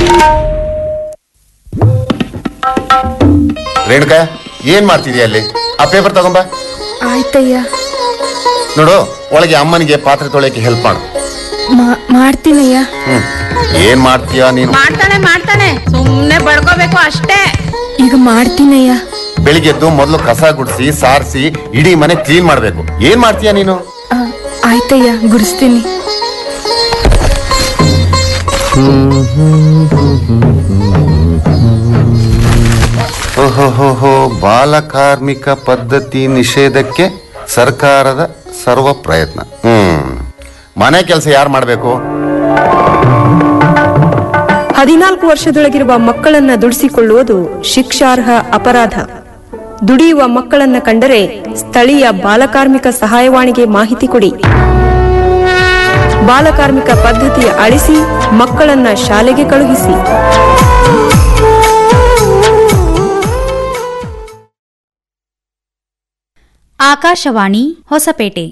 ರೇಣುಕಾ ಏನ್ ಮಾಡ್ತಿದ್ಯಾ ಅಲ್ಲಿ ಆ ಪೇಪರ್ ತಗೊಂಬ ಆಯ್ತಯ್ಯ ನೋಡು ಒಳಗೆ ಅಮ್ಮನಿಗೆ ಪಾತ್ರೆ ತೊಳೆಯಕ್ಕೆ ಹೆಲ್ಪ್ ಮಾಡು ಮಾ- ಮಾಡ್ತೀನಯ್ಯ ಹ್ಮ್ ಏನ್ ಮಾಡ್ತೀಯಾ ನೀನು ಮಾಡ್ತಾನೆ ಮಾಡ್ತಾನೆ ಸುಮ್ನೆ ಬಡ್ಕೋಬೇಕು ಅಷ್ಟೇ ಈಗ ಮಾಡ್ತೀನಯ್ಯ ಬೆಳಿಗ್ಗೆದ್ದು ಮೊದಲು ಕಸ ಗುಡಿಸಿ ಸಾರಿಸಿ ಇಡೀ ಮನೆ ಕ್ಲೀನ್ ಮಾಡ್ಬೇಕು ಏನ್ ಮಾಡ್ತೀಯಾ ನೀನು ಆ, ಆಯ್ತಯ್ಯ ಗುಡಿಸ್ತೀನಿ ಓಹೋ ಬಾಲ ಕಾರ್ಮಿಕ ಪದ್ಧತಿ ನಿಷೇಧಕ್ಕೆ ಸರ್ಕಾರದ ಸರ್ವ ಪ್ರಯತ್ನ ಹ್ಮ್ ಮನೆ ಕೆಲಸ ಯಾರು ಮಾಡ್ಬೇಕು ಹದಿನಾಲ್ಕು ವರ್ಷದೊಳಗಿರುವ ಮಕ್ಕಳನ್ನ ದುಡಿಸಿಕೊಳ್ಳುವುದು ಶಿಕ್ಷಾರ್ಹ ಅಪರಾಧ ದುಡಿಯುವ ಮಕ್ಕಳನ್ನ ಕಂಡರೆ ಸ್ಥಳೀಯ ಬಾಲಕಾರ್ಮಿಕ ಸಹಾಯವಾಣಿಗೆ ಮಾಹಿತಿ ಕೊಡಿ ಬಾಲಕಾರ್ಮಿಕ ಪದ್ಧತಿ ಅಳಿಸಿ ಮಕ್ಕಳನ್ನ ಶಾಲೆಗೆ ಕಳುಹಿಸಿ ಆಕಾಶವಾಣಿ ಹೊಸಪೇಟೆ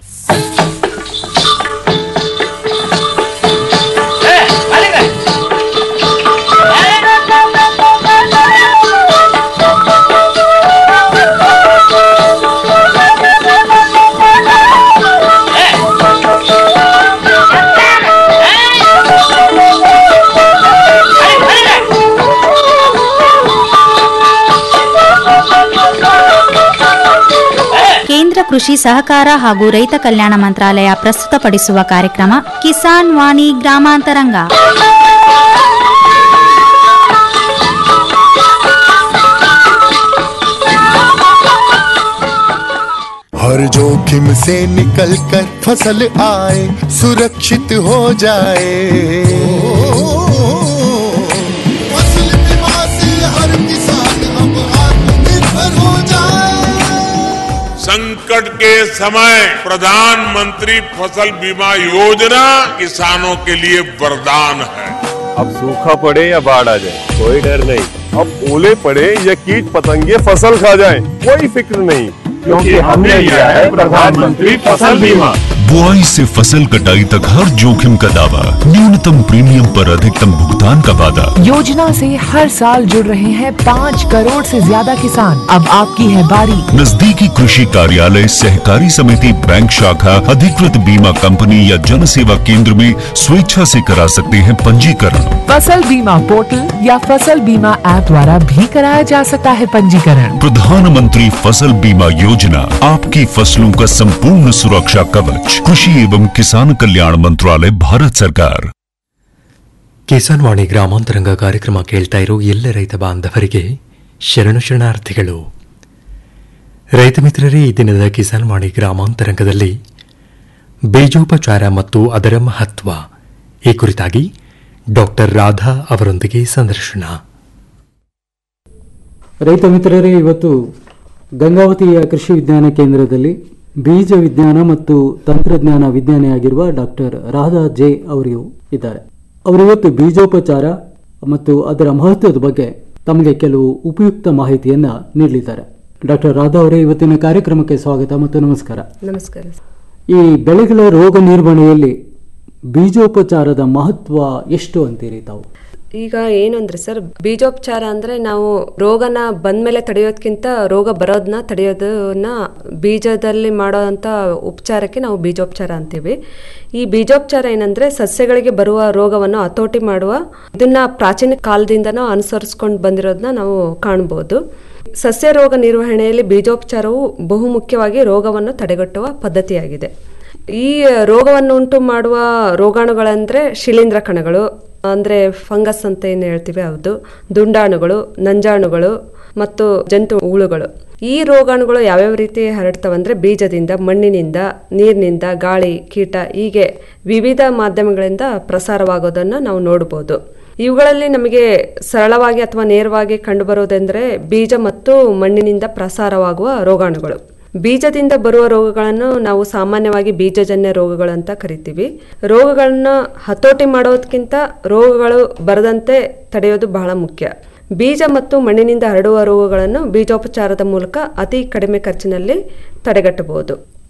ಕೇಂದ್ರ ಕೃಷಿ ಸಹಕಾರ ಹಾಗೂ ರೈತ ಕಲ್ಯಾಣ ಮಂತ್ರಾಲಯ ಪ್ರಸ್ತುತಪಡಿಸುವ ಕಾರ್ಯಕ್ರಮ ಕಿಸಾನ್ ವಾಣಿ ಗ್ರಾಮಾಂತರಂಗ हर जोखिम से निकल कर फसल आए सुरक्षित हो जाए फसल बीमा से हर किसान अब आत्मनिर्भर हो जाए संकट के समय प्रधानमंत्री फसल बीमा योजना किसानों के लिए वरदान है अब सूखा पड़े या बाढ़ आ जाए कोई डर नहीं अब ओले पड़े या कीट पतंगे फसल खा जाए कोई फिक्र नहीं क्योंकि हमने लिया है प्रधानमंत्री फसल बीमा बुआई से फसल कटाई तक हर जोखिम का दावा न्यूनतम प्रीमियम पर अधिकतम भुगतान का वादा योजना से हर साल जुड़ रहे हैं पाँच करोड़ से ज्यादा किसान अब आपकी है बारी नजदीकी कृषि कार्यालय सहकारी समिति बैंक शाखा अधिकृत बीमा कंपनी या जन सेवा केंद्र में स्वेच्छा से करा सकते हैं पंजीकरण फसल बीमा पोर्टल या फसल बीमा ऐप द्वारा भी कराया जा सकता है पंजीकरण प्रधानमंत्री फसल बीमा योजना आपकी फसलों का संपूर्ण सुरक्षा कवच कृषि एवं किसान कल्याण मंत्रालय भारत सरकार ಕಿಸಾನ್ ವಾಣಿ ಗ್ರಾಮಾಂತರಂಗ ಕಾರ್ಯಕ್ರಮ ಕೇಳ್ತಾ ಇರೋ ಎಲ್ಲ ರೈತ ಬಾಂಧವರಿಗೆ ಶರಣು ಶರಣಾರ್ಥಿಗಳು ರೈತ ಮಿತ್ರರೇ ಈ ದಿನದ ಕಿಸಾನ್ ವಾಣಿ ಗ್ರಾಮಾಂತರಂಗದಲ್ಲಿ ಬೀಜೋಪಚಾರ ಮತ್ತು ಅದರ ಮಹತ್ವ ಈ ಕುರಿತಾಗಿ ಡಾಕ್ಟರ್ ರಾಧಾ ಅವರೊಂದಿಗೆ ಸಂದರ್ಶನ ರೈತ ಮಿತ್ರರೇ ಇವತ್ತು ಗಂಗಾವತಿಯ ಕೃಷಿ ವಿಜ್ಞಾನ ಕೇಂದ್ರದಲ್ಲಿ ಬೀಜ ವಿಜ್ಞಾನ ಮತ್ತು ತಂತ್ರಜ್ಞಾನ ವಿಜ್ಞಾನಿಯಾಗಿರುವ ಡಾಕ್ಟರ್ ರಾಧಾ ಜೆ ಅವರು ಇದ್ದಾರೆ ಅವರು ಇವತ್ತು ಬೀಜೋಪಚಾರ ಮತ್ತು ಅದರ ಮಹತ್ವದ ಬಗ್ಗೆ ತಮಗೆ ಕೆಲವು ಉಪಯುಕ್ತ ಮಾಹಿತಿಯನ್ನ ನೀಡಲಿದ್ದಾರೆ ಡಾಕ್ಟರ್ ರಾಧಾ ಅವರೇ ಇವತ್ತಿನ ಕಾರ್ಯಕ್ರಮಕ್ಕೆ ಸ್ವಾಗತ ಮತ್ತು ನಮಸ್ಕಾರ ನಮಸ್ಕಾರ ಈ ಬೆಳೆಗಳ ರೋಗ ನಿರ್ವಹಣೆಯಲ್ಲಿ ಬೀಜೋಪಚಾರದ ಮಹತ್ವ ಎಷ್ಟು ಅಂತೀರಿ ತಾವು ಈಗ ಏನು ಅಂದ್ರೆ ಸರ್ ಬೀಜೋಪಚಾರ ಅಂದ್ರೆ ನಾವು ರೋಗನ ಬಂದ್ಮೇಲೆ ತಡೆಯೋದ್ಕಿಂತ ರೋಗ ಬರೋದನ್ನ ತಡೆಯೋದನ್ನ ಬೀಜದಲ್ಲಿ ಮಾಡೋಂಥ ಉಪಚಾರಕ್ಕೆ ನಾವು ಬೀಜೋಪಚಾರ ಅಂತೀವಿ ಈ ಬೀಜೋಪಚಾರ ಏನಂದ್ರೆ ಸಸ್ಯಗಳಿಗೆ ಬರುವ ರೋಗವನ್ನು ಹತೋಟಿ ಮಾಡುವ ಇದನ್ನ ಪ್ರಾಚೀನ ಕಾಲದಿಂದನೂ ಅನುಸರಿಸ್ಕೊಂಡು ಬಂದಿರೋದನ್ನ ನಾವು ಕಾಣ್ಬೋದು ಸಸ್ಯ ರೋಗ ನಿರ್ವಹಣೆಯಲ್ಲಿ ಬೀಜೋಪಚಾರವು ಬಹುಮುಖ್ಯವಾಗಿ ರೋಗವನ್ನು ತಡೆಗಟ್ಟುವ ಪದ್ಧತಿಯಾಗಿದೆ ಈ ರೋಗವನ್ನು ಉಂಟು ಮಾಡುವ ರೋಗಾಣುಗಳಂದ್ರೆ ಶಿಲೀಂಧ್ರ ಕಣಗಳು ಅಂದ್ರೆ ಫಂಗಸ್ ಅಂತ ಏನು ಹೇಳ್ತೀವಿ ಹೌದು ದುಂಡಾಣುಗಳು ನಂಜಾಣುಗಳು ಮತ್ತು ಜಂತು ಹುಳುಗಳು ಈ ರೋಗಾಣುಗಳು ಯಾವ್ಯಾವ ರೀತಿ ಹರಡ್ತವಂದ್ರೆ ಬೀಜದಿಂದ ಮಣ್ಣಿನಿಂದ ನೀರಿನಿಂದ ಗಾಳಿ ಕೀಟ ಹೀಗೆ ವಿವಿಧ ಮಾಧ್ಯಮಗಳಿಂದ ಪ್ರಸಾರವಾಗೋದನ್ನು ನಾವು ನೋಡ್ಬೋದು ಇವುಗಳಲ್ಲಿ ನಮಗೆ ಸರಳವಾಗಿ ಅಥವಾ ನೇರವಾಗಿ ಕಂಡುಬರುವುದೆಂದರೆ ಬೀಜ ಮತ್ತು ಮಣ್ಣಿನಿಂದ ಪ್ರಸಾರವಾಗುವ ರೋಗಾಣುಗಳು ಬೀಜದಿಂದ ಬರುವ ರೋಗಗಳನ್ನು ನಾವು ಸಾಮಾನ್ಯವಾಗಿ ಬೀಜಜನ್ಯ ರೋಗಗಳು ಅಂತ ಕರಿತೀವಿ ರೋಗಗಳನ್ನ ಹತೋಟಿ ಮಾಡೋದಕ್ಕಿಂತ ರೋಗಗಳು ಬರದಂತೆ ತಡೆಯೋದು ಬಹಳ ಮುಖ್ಯ ಬೀಜ ಮತ್ತು ಮಣ್ಣಿನಿಂದ ಹರಡುವ ರೋಗಗಳನ್ನು ಬೀಜೋಪಚಾರದ ಮೂಲಕ ಅತಿ ಕಡಿಮೆ ಖರ್ಚಿನಲ್ಲಿ ತಡೆಗಟ್ಟಬಹುದು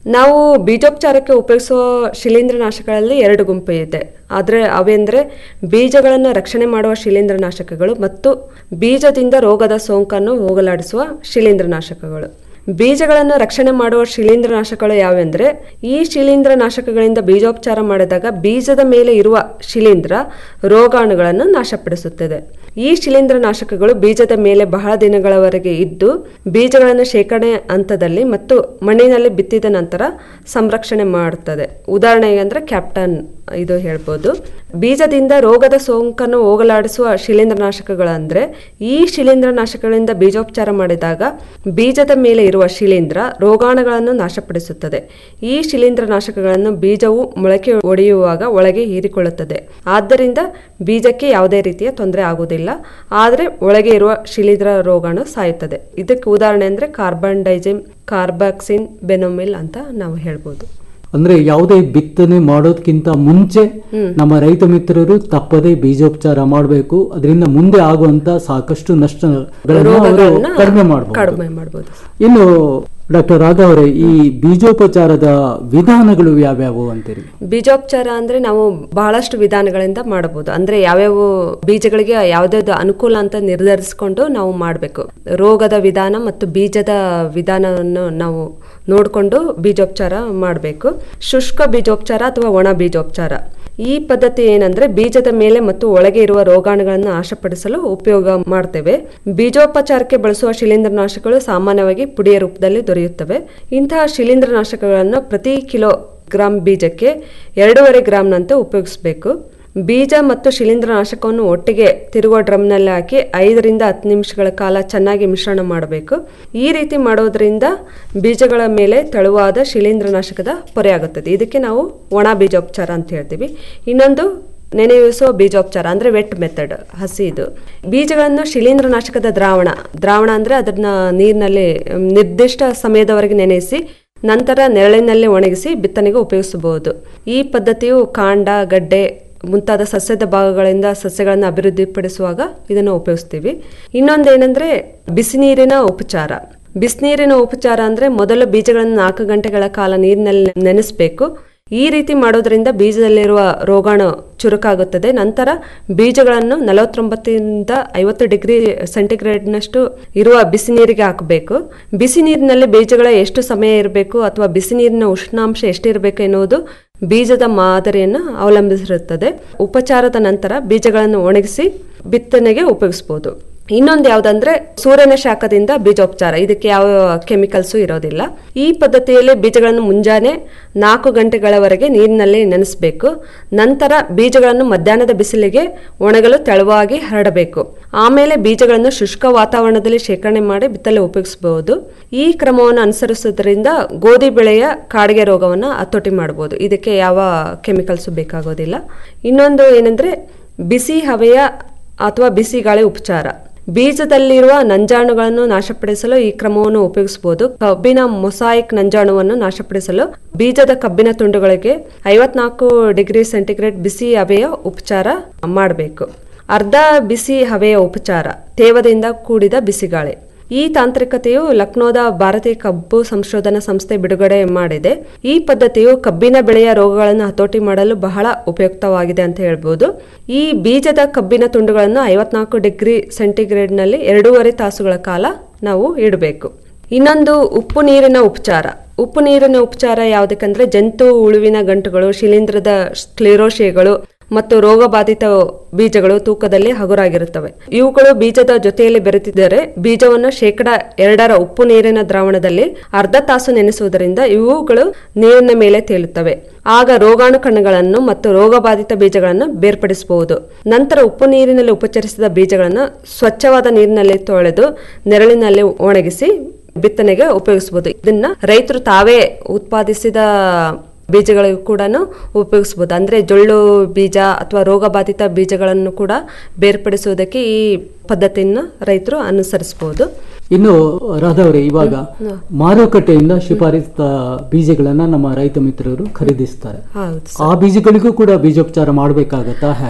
ನಾವು ಬೀಜೋಪಚಾರಕ್ಕೆ ಉಪಯೋಗಿಸುವ ಶಿಲೀಂಧ್ರನಾಶಕಗಳಲ್ಲಿ ಎರಡು ಗುಂಪು ಇದೆ ಆದರೆ ಅವೆಂದರೆ ಬೀಜಗಳನ್ನು ರಕ್ಷಣೆ ಮಾಡುವ ಶಿಲೀಂಧ್ರನಾಶಕಗಳು ಮತ್ತು ಬೀಜದಿಂದ ರೋಗದ ಸೋಂಕನ್ನು ಹೋಗಲಾಡಿಸುವ ಶಿಲೀಂಧ್ರನಾಶಕಗಳು ಬೀಜಗಳನ್ನು ರಕ್ಷಣೆ ಮಾಡುವ ಶಿಲೀಂಧ್ರನಾಶಕಗಳು ಯಾವೆಂದರೆ ಈ ಶಿಲೀಂಧ್ರನಾಶಕಗಳಿಂದ ಬೀಜೋಪಚಾರ ಮಾಡಿದಾಗ ಬೀಜದ ಮೇಲೆ ಇರುವ ಶಿಲೀಂಧ್ರ ರೋಗಾಣುಗಳನ್ನು ನಾಶಪಡಿಸುತ್ತದೆ ಈ ಶಿಲೀಂಧ್ರನಾಶಕಗಳು ಬೀಜದ ಮೇಲೆ ಬಹಳ ದಿನಗಳವರೆಗೆ ಇದ್ದು ಬೀಜಗಳನ್ನು ಶೇಖರಣೆ ಹಂತದಲ್ಲಿ ಮತ್ತು ಮಣ್ಣಿನಲ್ಲಿ ಬಿತ್ತಿದ ನಂತರ ಸಂರಕ್ಷಣೆ ಮಾಡುತ್ತದೆ ಉದಾಹರಣೆಗೆ ಅಂದರೆ ಕ್ಯಾಪ್ಟನ್ ಇದು ಹೇಳ್ಬೋದು ಬೀಜದಿಂದ ರೋಗದ ಸೋಂಕನ್ನು ಹೋಗಲಾಡಿಸುವ ಶಿಲೀಂಧ್ರನಾಶಕಗಳಂದ್ರೆ ಈ ಶಿಲೀಂಧ್ರನಾಶಕಗಳಿಂದ ಬೀಜೋಪಚಾರ ಮಾಡಿದಾಗ ಬೀಜದ ಮೇಲೆ ಇರುವ ಶಿಲೀಂಧ್ರ ರೋಗಾಣುಗಳನ್ನು ನಾಶಪಡಿಸುತ್ತದೆ ಈ ಶಿಲೀಂಧ್ರನಾಶಕಗಳನ್ನು ಬೀಜವು ಮೊಳಕೆ ಒಡೆಯುವಾಗ ಒಳಗೆ ಹೀರಿಕೊಳ್ಳುತ್ತದೆ ಆದ್ದರಿಂದ ಬೀಜಕ್ಕೆ ಯಾವುದೇ ರೀತಿಯ ತೊಂದರೆ ಆಗುವುದಿಲ್ಲ ಆದರೆ ಒಳಗೆ ಇರುವ ಶಿಲೀಂಧ್ರ ರೋಗಾಣು ಸಾಯುತ್ತದೆ ಇದಕ್ಕೆ ಉದಾಹರಣೆ ಅಂದರೆ ಕಾರ್ಬನ್ ಡೈಜಿಮ್ ಕಾರ್ಬಾಕ್ಸಿನ್ ಬೆನೋಮಿಲ್ ಅಂತ ನಾವು ಹೇಳ್ಬೋದು ಅಂದ್ರೆ ಯಾವುದೇ ಬಿತ್ತನೆ ಮಾಡೋದಕ್ಕಿಂತ ಮುಂಚೆ ನಮ್ಮ ರೈತ ಮಿತ್ರರು ತಪ್ಪದೇ ಬೀಜೋಪಚಾರ ಮಾಡಬೇಕು ಅದರಿಂದ ಮುಂದೆ ಆಗುವಂತ ಸಾಕಷ್ಟು ನಷ್ಟಗಳನ್ನು ಅವರು ರೋಗಗಳನ್ನ ಕಡಿಮೆ ಮಾಡಬಹುದು ಕಡಿಮೆ ಮಾಡ್ಬೋದು ಇನ್ನು ಡಾಕ್ಟರ್ ರಾಘವ್ ಅವರೇ ಈ ಬೀಜೋಪಚಾರದ ವಿಧಾನಗಳು ಯಾವ್ಯಾವು ಅಂತೀರಿ ಬೀಜೋಪಚಾರ ಅಂದ್ರೆ ನಾವು ಬಹಳಷ್ಟು ವಿಧಾನಗಳಿಂದ ಮಾಡಬಹುದು ಅಂದ್ರೆ ಯಾವ್ಯಾವ ಬೀಜಗಳಿಗೆ ಯಾವ್ದಾವ್ದು ಅನುಕೂಲ ಅಂತ ನಿರ್ಧರಿಸಿಕೊಂಡು ನಾವು ಮಾಡಬೇಕು ರೋಗದ ವಿಧಾನ ಮತ್ತು ಬೀಜದ ವಿಧಾನವನ್ನು ನಾವು ನೋಡಿಕೊಂಡು ಬೀಜೋಪಚಾರ ಮಾಡಬೇಕು ಶುಷ್ಕ ಬೀಜೋಪಚಾರ ಅಥವಾ ಒಣ ಬೀಜೋಪಚಾರ ಈ ಪದ್ಧತಿ ಏನಂದ್ರೆ ಬೀಜದ ಮೇಲೆ ಮತ್ತು ಒಳಗೆ ಇರುವ ರೋಗಾಣುಗಳನ್ನು ನಾಶಪಡಿಸಲು ಉಪಯೋಗ ಮಾಡ್ತೇವೆ ಬೀಜೋಪಚಾರಕ್ಕೆ ಬಳಸುವ ಶಿಲೀಂಧ್ರನಾಶಕಗಳು ಸಾಮಾನ್ಯವಾಗಿ ಪುಡಿಯ ರೂಪದಲ್ಲಿ ದೊರೆಯುತ್ತವೆ ಇಂತಹ ಶಿಲೀಂಧ್ರನಾಶಕಗಳನ್ನು ಪ್ರತಿ ಕಿಲೋ ಗ್ರಾಂ ಬೀಜಕ್ಕೆ ಎರಡೂವರೆ ಗ್ರಾಂನಂತೆ ಉಪಯೋಗಿಸಬೇಕು ಬೀಜ ಮತ್ತು ಶಿಲೀಂಧ್ರನಾಶಕವನ್ನು ಒಟ್ಟಿಗೆ ತಿರುಗುವ ಡ್ರಮ್ನಲ್ಲಿ ಹಾಕಿ ಐದರಿಂದ ಹತ್ತು ನಿಮಿಷಗಳ ಕಾಲ ಚೆನ್ನಾಗಿ ಮಿಶ್ರಣ ಮಾಡಬೇಕು ಈ ರೀತಿ ಮಾಡೋದ್ರಿಂದ ಬೀಜಗಳ ಮೇಲೆ ತೆಳುವಾದ ಶಿಲೀಂಧ್ರನಾಶಕದ ಪೊರೆಯಾಗುತ್ತದೆ ಇದಕ್ಕೆ ನಾವು ಒಣ ಬೀಜೋಪಚಾರ ಅಂತ ಹೇಳ್ತೀವಿ ಇನ್ನೊಂದು ನೆನೆಯುವಿಸುವ ಬೀಜೋಪಚಾರ ಅಂದ್ರೆ ವೆಟ್ ಮೆಥಡ್ ಹಸಿ ಇದು ಬೀಜಗಳನ್ನು ಶಿಲೀಂಧ್ರನಾಶಕದ ದ್ರಾವಣ ದ್ರಾವಣ ಅಂದ್ರೆ ಅದನ್ನ ನೀರಿನಲ್ಲಿ ಮ್, ನಿರ್ದಿಷ್ಟ ಸಮಯದವರೆಗೆ ನೆನೆಸಿ ನಂತರ ನೆರಳಿನಲ್ಲಿ ಒಣಗಿಸಿ ಬಿತ್ತನೆಗೆ ಉಪಯೋಗಿಸಬಹುದು ಈ ಪದ್ಧತಿಯು ಕಾಂಡ ಗಡ್ಡೆ ಮುಂತಾದ ಸಸ್ಯದ ಭಾಗಗಳಿಂದ ಸಸ್ಯಗಳನ್ನು ಅಭಿವೃದ್ಧಿಪಡಿಸುವಾಗ ಇದನ್ನು ಉಪಯೋಗಿಸ್ತೀವಿ ಇನ್ನೊಂದೇನೆಂದ್ರೆ ಬಿಸಿ ನೀರಿನ ಉಪಚಾರ ಬಿಸಿನೀರಿನ ಉಪಚಾರ ಅಂದ್ರೆ ಮೊದಲು ಬೀಜಗಳನ್ನು ನಾಲ್ಕು ಗಂಟೆಗಳ ಕಾಲ ನೀರಿನಲ್ಲಿ ನೆನೆಸಬೇಕು ಈ ರೀತಿ ಮಾಡೋದ್ರಿಂದ ಬೀಜದಲ್ಲಿರುವ ರೋಗಾಣು ಚುರುಕಾಗುತ್ತದೆ ನಂತರ ಬೀಜಗಳನ್ನು ನಲವತ್ತೊಂಬತ್ತರಿಂದ ಐವತ್ತು ಡಿಗ್ರಿ ಸೆಂಟಿಗ್ರೇಡ್ನಷ್ಟು ಇರುವ ಬಿಸಿ ನೀರಿಗೆ ಹಾಕಬೇಕು ಬಿಸಿ ನೀರಿನಲ್ಲಿ ಬೀಜಗಳ ಎಷ್ಟು ಸಮಯ ಇರಬೇಕು ಅಥವಾ ಬಿಸಿ ನೀರಿನ ಉಷ್ಣಾಂಶ ಎಷ್ಟಿರಬೇಕು ಎನ್ನುವುದು ಬೀಜದ ಮಾದರಿಯನ್ನು ಅವಲಂಬಿಸಿರುತ್ತದೆ ಉಪಚಾರದ ನಂತರ ಬೀಜಗಳನ್ನು ಒಣಗಿಸಿ ಬಿತ್ತನೆಗೆ ಉಪಯೋಗಿಸಬಹುದು ಇನ್ನೊಂದು ಯಾವ್ದಂದ್ರೆ ಸೂರ್ಯನ ಶಾಖದಿಂದ ಬೀಜೋಪಚಾರ ಇದಕ್ಕೆ ಯಾವ ಕೆಮಿಕಲ್ಸು ಇರೋದಿಲ್ಲ ಈ ಪದ್ಧತಿಯಲ್ಲಿ ಬೀಜಗಳನ್ನು ಮುಂಜಾನೆ ನಾಲ್ಕು ಗಂಟೆಗಳವರೆಗೆ ನೀರಿನಲ್ಲಿ ನೆನೆಸಬೇಕು ನಂತರ ಬೀಜಗಳನ್ನು ಮಧ್ಯಾಹ್ನದ ಬಿಸಿಲಿಗೆ ಒಣಗಲು ತೆಳುವಾಗಿ ಹರಡಬೇಕು ಆಮೇಲೆ ಬೀಜಗಳನ್ನು ಶುಷ್ಕ ವಾತಾವರಣದಲ್ಲಿ ಶೇಖರಣೆ ಮಾಡಿ ಬಿತ್ತಲು ಉಪಯೋಗಿಸಬಹುದು ಈ ಕ್ರಮವನ್ನು ಅನುಸರಿಸುವುದರಿಂದ ಗೋಧಿ ಬೆಳೆಯ ಕಾಡಿಗೆ ರೋಗವನ್ನು ಹತೋಟಿ ಮಾಡಬಹುದು ಇದಕ್ಕೆ ಯಾವ ಕೆಮಿಕಲ್ಸು ಬೇಕಾಗೋದಿಲ್ಲ ಇನ್ನೊಂದು ಏನಂದ್ರೆ ಬಿಸಿ ಹವೆಯ ಅಥವಾ ಬಿಸಿ ಗಾಳಿ ಉಪಚಾರ ಬೀಜದಲ್ಲಿರುವ ನಂಜಾಣುಗಳನ್ನು ನಾಶಪಡಿಸಲು ಈ ಕ್ರಮವನ್ನು ಉಪಯೋಗಿಸಬಹುದು ಕಬ್ಬಿನ ಮೊಸಾಯಿಕ್ ನಂಜಾಣುವನ್ನು ನಾಶಪಡಿಸಲು ಬೀಜದ ಕಬ್ಬಿನ ತುಂಡುಗಳಿಗೆ ಐವತ್ನಾಲ್ಕು ಡಿಗ್ರಿ ಸೆಂಟಿಗ್ರೇಡ್ ಬಿಸಿ ಹವೆಯ ಉಪಚಾರ ಮಾಡಬೇಕು ಅರ್ಧ ಬಿಸಿ ಹವೆಯ ಉಪಚಾರ ತೇವದಿಂದ ಕೂಡಿದ ಬಿಸಿಗಾಳಿ ಈ ತಾಂತ್ರಿಕತೆಯು ಲಕ್ನೋದ ಭಾರತೀಯ ಕಬ್ಬು ಸಂಶೋಧನಾ ಸಂಸ್ಥೆ ಬಿಡುಗಡೆ ಮಾಡಿದೆ ಈ ಪದ್ಧತಿಯು ಕಬ್ಬಿನ ಬೆಳೆಯ ರೋಗಗಳನ್ನು ಹತೋಟಿ ಮಾಡಲು ಬಹಳ ಉಪಯುಕ್ತವಾಗಿದೆ ಅಂತ ಹೇಳ್ಬೋದು ಈ ಬೀಜದ ಕಬ್ಬಿನ ತುಂಡುಗಳನ್ನು ಐವತ್ನಾಲ್ಕು ಡಿಗ್ರಿ ಸೆಂಟಿಗ್ರೇಡ್ನಲ್ಲಿ ಎರಡೂವರೆ ತಾಸುಗಳ ಕಾಲ ನಾವು ಇಡಬೇಕು ಇನ್ನೊಂದು ಉಪ್ಪು ನೀರಿನ ಉಪಚಾರ ಉಪ್ಪು ನೀರಿನ ಉಪಚಾರ ಯಾವುದಕ್ಕಂದ್ರೆ ಜಂತು ಉಳುವಿನ ಗಂಟುಗಳು ಶಿಲೀಂಧ್ರದ ಸ್ಕ್ಲಿರೋಶಿಯಗಳು ಮತ್ತು ರೋಗಬಾಧಿತ ಬೀಜಗಳು ತೂಕದಲ್ಲಿ ಹಗುರಾಗಿರುತ್ತವೆ ಇವುಗಳು ಬೀಜದ ಜೊತೆಯಲ್ಲಿ ಬೆರೆತಿದ್ದರೆ ಬೀಜವನ್ನು ಶೇಕಡ ಎರಡರ ಉಪ್ಪು ನೀರಿನ ದ್ರಾವಣದಲ್ಲಿ ಅರ್ಧ ತಾಸು ನೆನೆಸುವುದರಿಂದ ಇವುಗಳು ನೀರಿನ ಮೇಲೆ ತೇಲುತ್ತವೆ ಆಗ ರೋಗಾಣು ಕಣಗಳನ್ನು ಮತ್ತು ರೋಗಬಾಧಿತ ಬೀಜಗಳನ್ನು ಬೇರ್ಪಡಿಸಬಹುದು ನಂತರ ಉಪ್ಪು ನೀರಿನಲ್ಲಿ ಉಪಚರಿಸಿದ ಬೀಜಗಳನ್ನು ಸ್ವಚ್ಛವಾದ ನೀರಿನಲ್ಲಿ ತೊಳೆದು ನೆರಳಿನಲ್ಲಿ ಒಣಗಿಸಿ ಬಿತ್ತನೆಗೆ ಉಪಯೋಗಿಸಬಹುದು ಇದನ್ನ ರೈತರು ತಾವೇ ಉತ್ಪಾದಿಸಿದ ಬೀಜಗಳಿಗೂ ಕೂಡ ಉಪಯೋಗಿಸಬಹುದು ಅಂದ್ರೆ ಜೊಳ್ಳು ಬೀಜ ಅಥವಾ ರೋಗಬಾಧಿತ ಬೀಜಗಳನ್ನು ಕೂಡ ಬೇರ್ಪಡಿಸುವುದಕ್ಕೆ ಈ ಪದ್ಧತಿಯನ್ನು ರೈತರು ಅನುಸರಿಸಬಹುದು ಇನ್ನು ರಾಧವ್ರೆ ಇವಾಗ ಮಾರುಕಟ್ಟೆಯಿಂದ ಶಿಫಾರಸಿತ ಬೀಜಗಳನ್ನ ನಮ್ಮ ರೈತ ಮಿತ್ರರು ಖರೀದಿಸ್ತಾರೆ ಹೌದು ಆ ಬೀಜಗಳಿಗೂ ಕೂಡ ಬೀಜೋಪಚಾರ ಮಾಡಬೇಕಾಗತ್ತಾ ಹೇಗೆ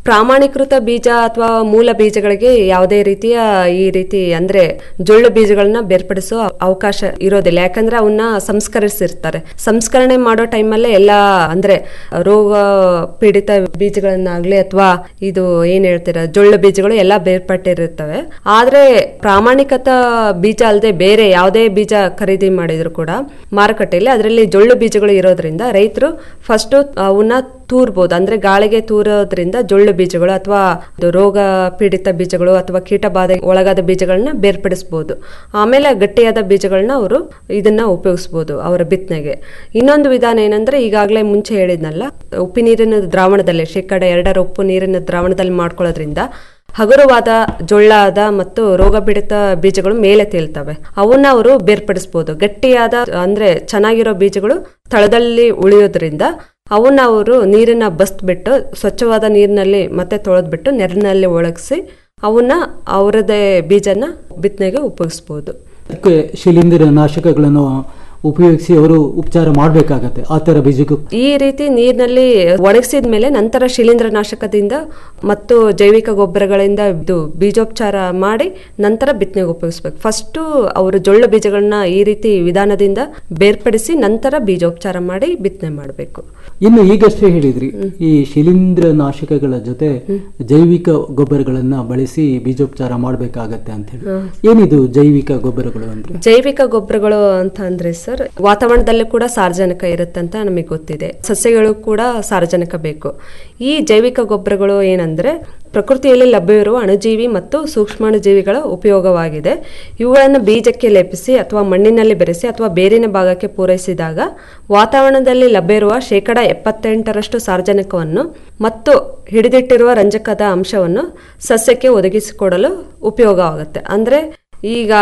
ಪ್ರಾಮಾಣೀಕೃತ ಬೀಜ ಅಥವಾ ಮೂಲ ಬೀಜಗಳಿಗೆ ಯಾವುದೇ ರೀತಿಯ ಈ ರೀತಿ ಅಂದ್ರೆ ಜೊಳ್ಳು ಬೀಜಗಳನ್ನ ಬೇರ್ಪಡಿಸೋ ಅವಕಾಶ ಇರೋದಿಲ್ಲ ಯಾಕಂದ್ರೆ ಅವನ್ನ ಸಂಸ್ಕರಿಸಿರ್ತಾರೆ ಸಂಸ್ಕರಣೆ ಮಾಡೋ ಟೈಮಲ್ಲೇ ಎಲ್ಲ ಅಂದ್ರೆ ರೋಗ ಪೀಡಿತ ಬೀಜಗಳನ್ನಾಗ್ಲಿ ಅಥವಾ ಇದು ಏನ್ ಹೇಳ್ತೀರ ಜೊಳ್ಳು ಬೀಜಗಳು ಎಲ್ಲ ಬೇರ್ಪಟ್ಟಿರುತ್ತವೆ ಆದ್ರೆ ಪ್ರಾಮಾಣಿಕತ ಬೀಜ ಅಲ್ಲದೆ ಬೇರೆ ಯಾವುದೇ ಬೀಜ ಖರೀದಿ ಮಾಡಿದ್ರು ಕೂಡ ಮಾರುಕಟ್ಟೆಯಲ್ಲಿ ಅದರಲ್ಲಿ ಜೊಳ್ಳು ಬೀಜಗಳು ಇರೋದ್ರಿಂದ ರೈತರು ಫಸ್ಟ್ ಅವನ್ನ ತೂರ್ಬೋದು ಅಂದ್ರೆ ಗಾಳಿಗೆ ತೂರೋದ್ರಿಂದ ಜೊಳ್ಳು ಬೀಜಗಳು ಅಥವಾ ರೋಗ ಪೀಡಿತ ಬೀಜಗಳು ಅಥವಾ ಕೀಟ ಬಾಧೆ ಒಳಗಾದ ಬೀಜಗಳನ್ನ ಬೇರ್ಪಡಿಸಬಹುದು ಆಮೇಲೆ ಗಟ್ಟಿಯಾದ ಬೀಜಗಳನ್ನ ಅವರು ಇದನ್ನ ಉಪಯೋಗಿಸಬಹುದು ಅವರ ಬಿತ್ತನೆಗೆ ಇನ್ನೊಂದು ವಿಧಾನ ಏನಂದ್ರೆ ಈಗಾಗಲೇ ಮುಂಚೆ ಹೇಳಿದ್ನಲ್ಲ ಉಪ್ಪು ನೀರಿನ ದ್ರಾವಣದಲ್ಲಿ ಶೇಕಡ ಎರಡರ ಉಪ್ಪು ನೀರಿನ ದ್ರಾವಣದಲ್ಲಿ ಮಾಡ್ಕೊಳ್ಳೋದ್ರಿಂದ ಹಗುರವಾದ ಜೊಳ್ಳಾದ ಮತ್ತು ರೋಗ ಪೀಡಿತ ಬೀಜಗಳು ಮೇಲೆ ತೇಲ್ತವೆ ಅವನ್ನ ಅವರು ಬೇರ್ಪಡಿಸಬಹುದು ಗಟ್ಟಿಯಾದ ಅಂದ್ರೆ ಚೆನ್ನಾಗಿರೋ ಬೀಜಗಳು ತಳದಲ್ಲಿ ಉಳಿಯೋದ್ರಿಂದ ಅವನ್ನ ಅವರು ನೀರನ್ನ ಬಸ್ಬಿಟ್ಟು ಸ್ವಚ್ಛವಾದ ನೀರಿನಲ್ಲಿ ಮತ್ತೆ ತೊಳೆದ್ಬಿಟ್ಟು ನೆರಳಿನಲ್ಲಿ ಒಣಗಿಸಿ ಅವನ್ನ ಅವರದೇ ಬೀಜನ ಬಿತ್ತನೆಗೆ ಉಪಯೋಗಿಸ್ಬೋದು ಅದಕ್ಕೆ ಶಿಲೀಂಧ್ರ ನಾಶಕಗಳನ್ನು ಉಪಯೋಗಿಸಿ ಅವರು ಉಪಚಾರ ಮಾಡಬೇಕಾಗತ್ತೆ ಆ ಥರ ಬೀಜಕ್ಕೂ ಈ ರೀತಿ ನೀರಿನಲ್ಲಿ ಒಣಗಿಸಿದ ಮೇಲೆ ನಂತರ ಶಿಲೀಂಧ್ರ ನಾಶಕದಿಂದ ಮತ್ತು ಜೈವಿಕ ಗೊಬ್ಬರಗಳಿಂದ ಇದು ಬೀಜೋಪಚಾರ ಮಾಡಿ ನಂತರ ಬಿತ್ತನೆಗೆ ಉಪಯೋಗಿಸ್ಬೇಕು ಫಸ್ಟು ಅವರು ಜೊಳ್ಳು ಬೀಜಗಳನ್ನ ಈ ರೀತಿ ವಿಧಾನದಿಂದ ಬೇರ್ಪಡಿಸಿ ನಂತರ ಬೀಜೋಪಚಾರ ಮಾಡಿ ಬಿತ್ತನೆ ಮಾಡಬೇಕು ಇನ್ನು ಈಗಷ್ಟೇ ಹೇಳಿದ್ರಿ ಈ ಶಿಲೀಂಧ್ರ ನಾಶಕಗಳ ಜೊತೆ ಜೈವಿಕ ಗೊಬ್ಬರಗಳನ್ನ ಬಳಸಿ ಬೀಜೋಪಚಾರ ಮಾಡಬೇಕಾಗತ್ತೆ ಅಂತ ಹೇಳಿ ಹ್ಮ್. ಏನಿದು ಜೈವಿಕ ಗೊಬ್ಬರಗಳು ಅಂದ್ರೆ ಜೈವಿಕ ಗೊಬ್ಬರಗಳು ಅಂತ ಅಂದ್ರೆ ಸರ್ ವಾತಾವರಣದಲ್ಲೂ ಕೂಡ ಸಾರ್ವಜನಿಕ ಇರುತ್ತೆ ಅಂತ ನಮಗೆ ಗೊತ್ತಿದೆ ಸಸ್ಯಗಳು ಕೂಡ ಸಾರ್ವಜನಿಕ ಬೇಕು ಈ ಜೈವಿಕ ಗೊಬ್ಬರಗಳು ಏನಂದ್ರೆ ಪ್ರಕೃತಿಯಲ್ಲಿ ಲಭ್ಯವಿರುವ ಅಣುಜೀವಿ ಮತ್ತು ಸೂಕ್ಷ್ಮಾಣುಜೀವಿಗಳ ಉಪಯೋಗವಾಗಿದೆ ಇವುಗಳನ್ನು ಬೀಜಕ್ಕೆ ಲೇಪಿಸಿ ಅಥವಾ ಮಣ್ಣಿನಲ್ಲಿ ಬೆರೆಸಿ ಅಥವಾ ಬೇರಿನ ಭಾಗಕ್ಕೆ ಪೂರೈಸಿದಾಗ ವಾತಾವರಣದಲ್ಲಿ ಲಭ್ಯವಿರುವ ಶೇಕಡ ಎಪ್ಪತ್ತೆಂಟರಷ್ಟು ಸಾರ್ವಜನಿಕವನ್ನು ಮತ್ತು ಹಿಡಿದಿಟ್ಟಿರುವ ರಂಜಕದ ಅಂಶವನ್ನು ಸಸ್ಯಕ್ಕೆ ಒದಗಿಸಿಕೊಡಲು ಉಪಯೋಗವಾಗುತ್ತೆ ಅಂದ್ರೆ ಈಗ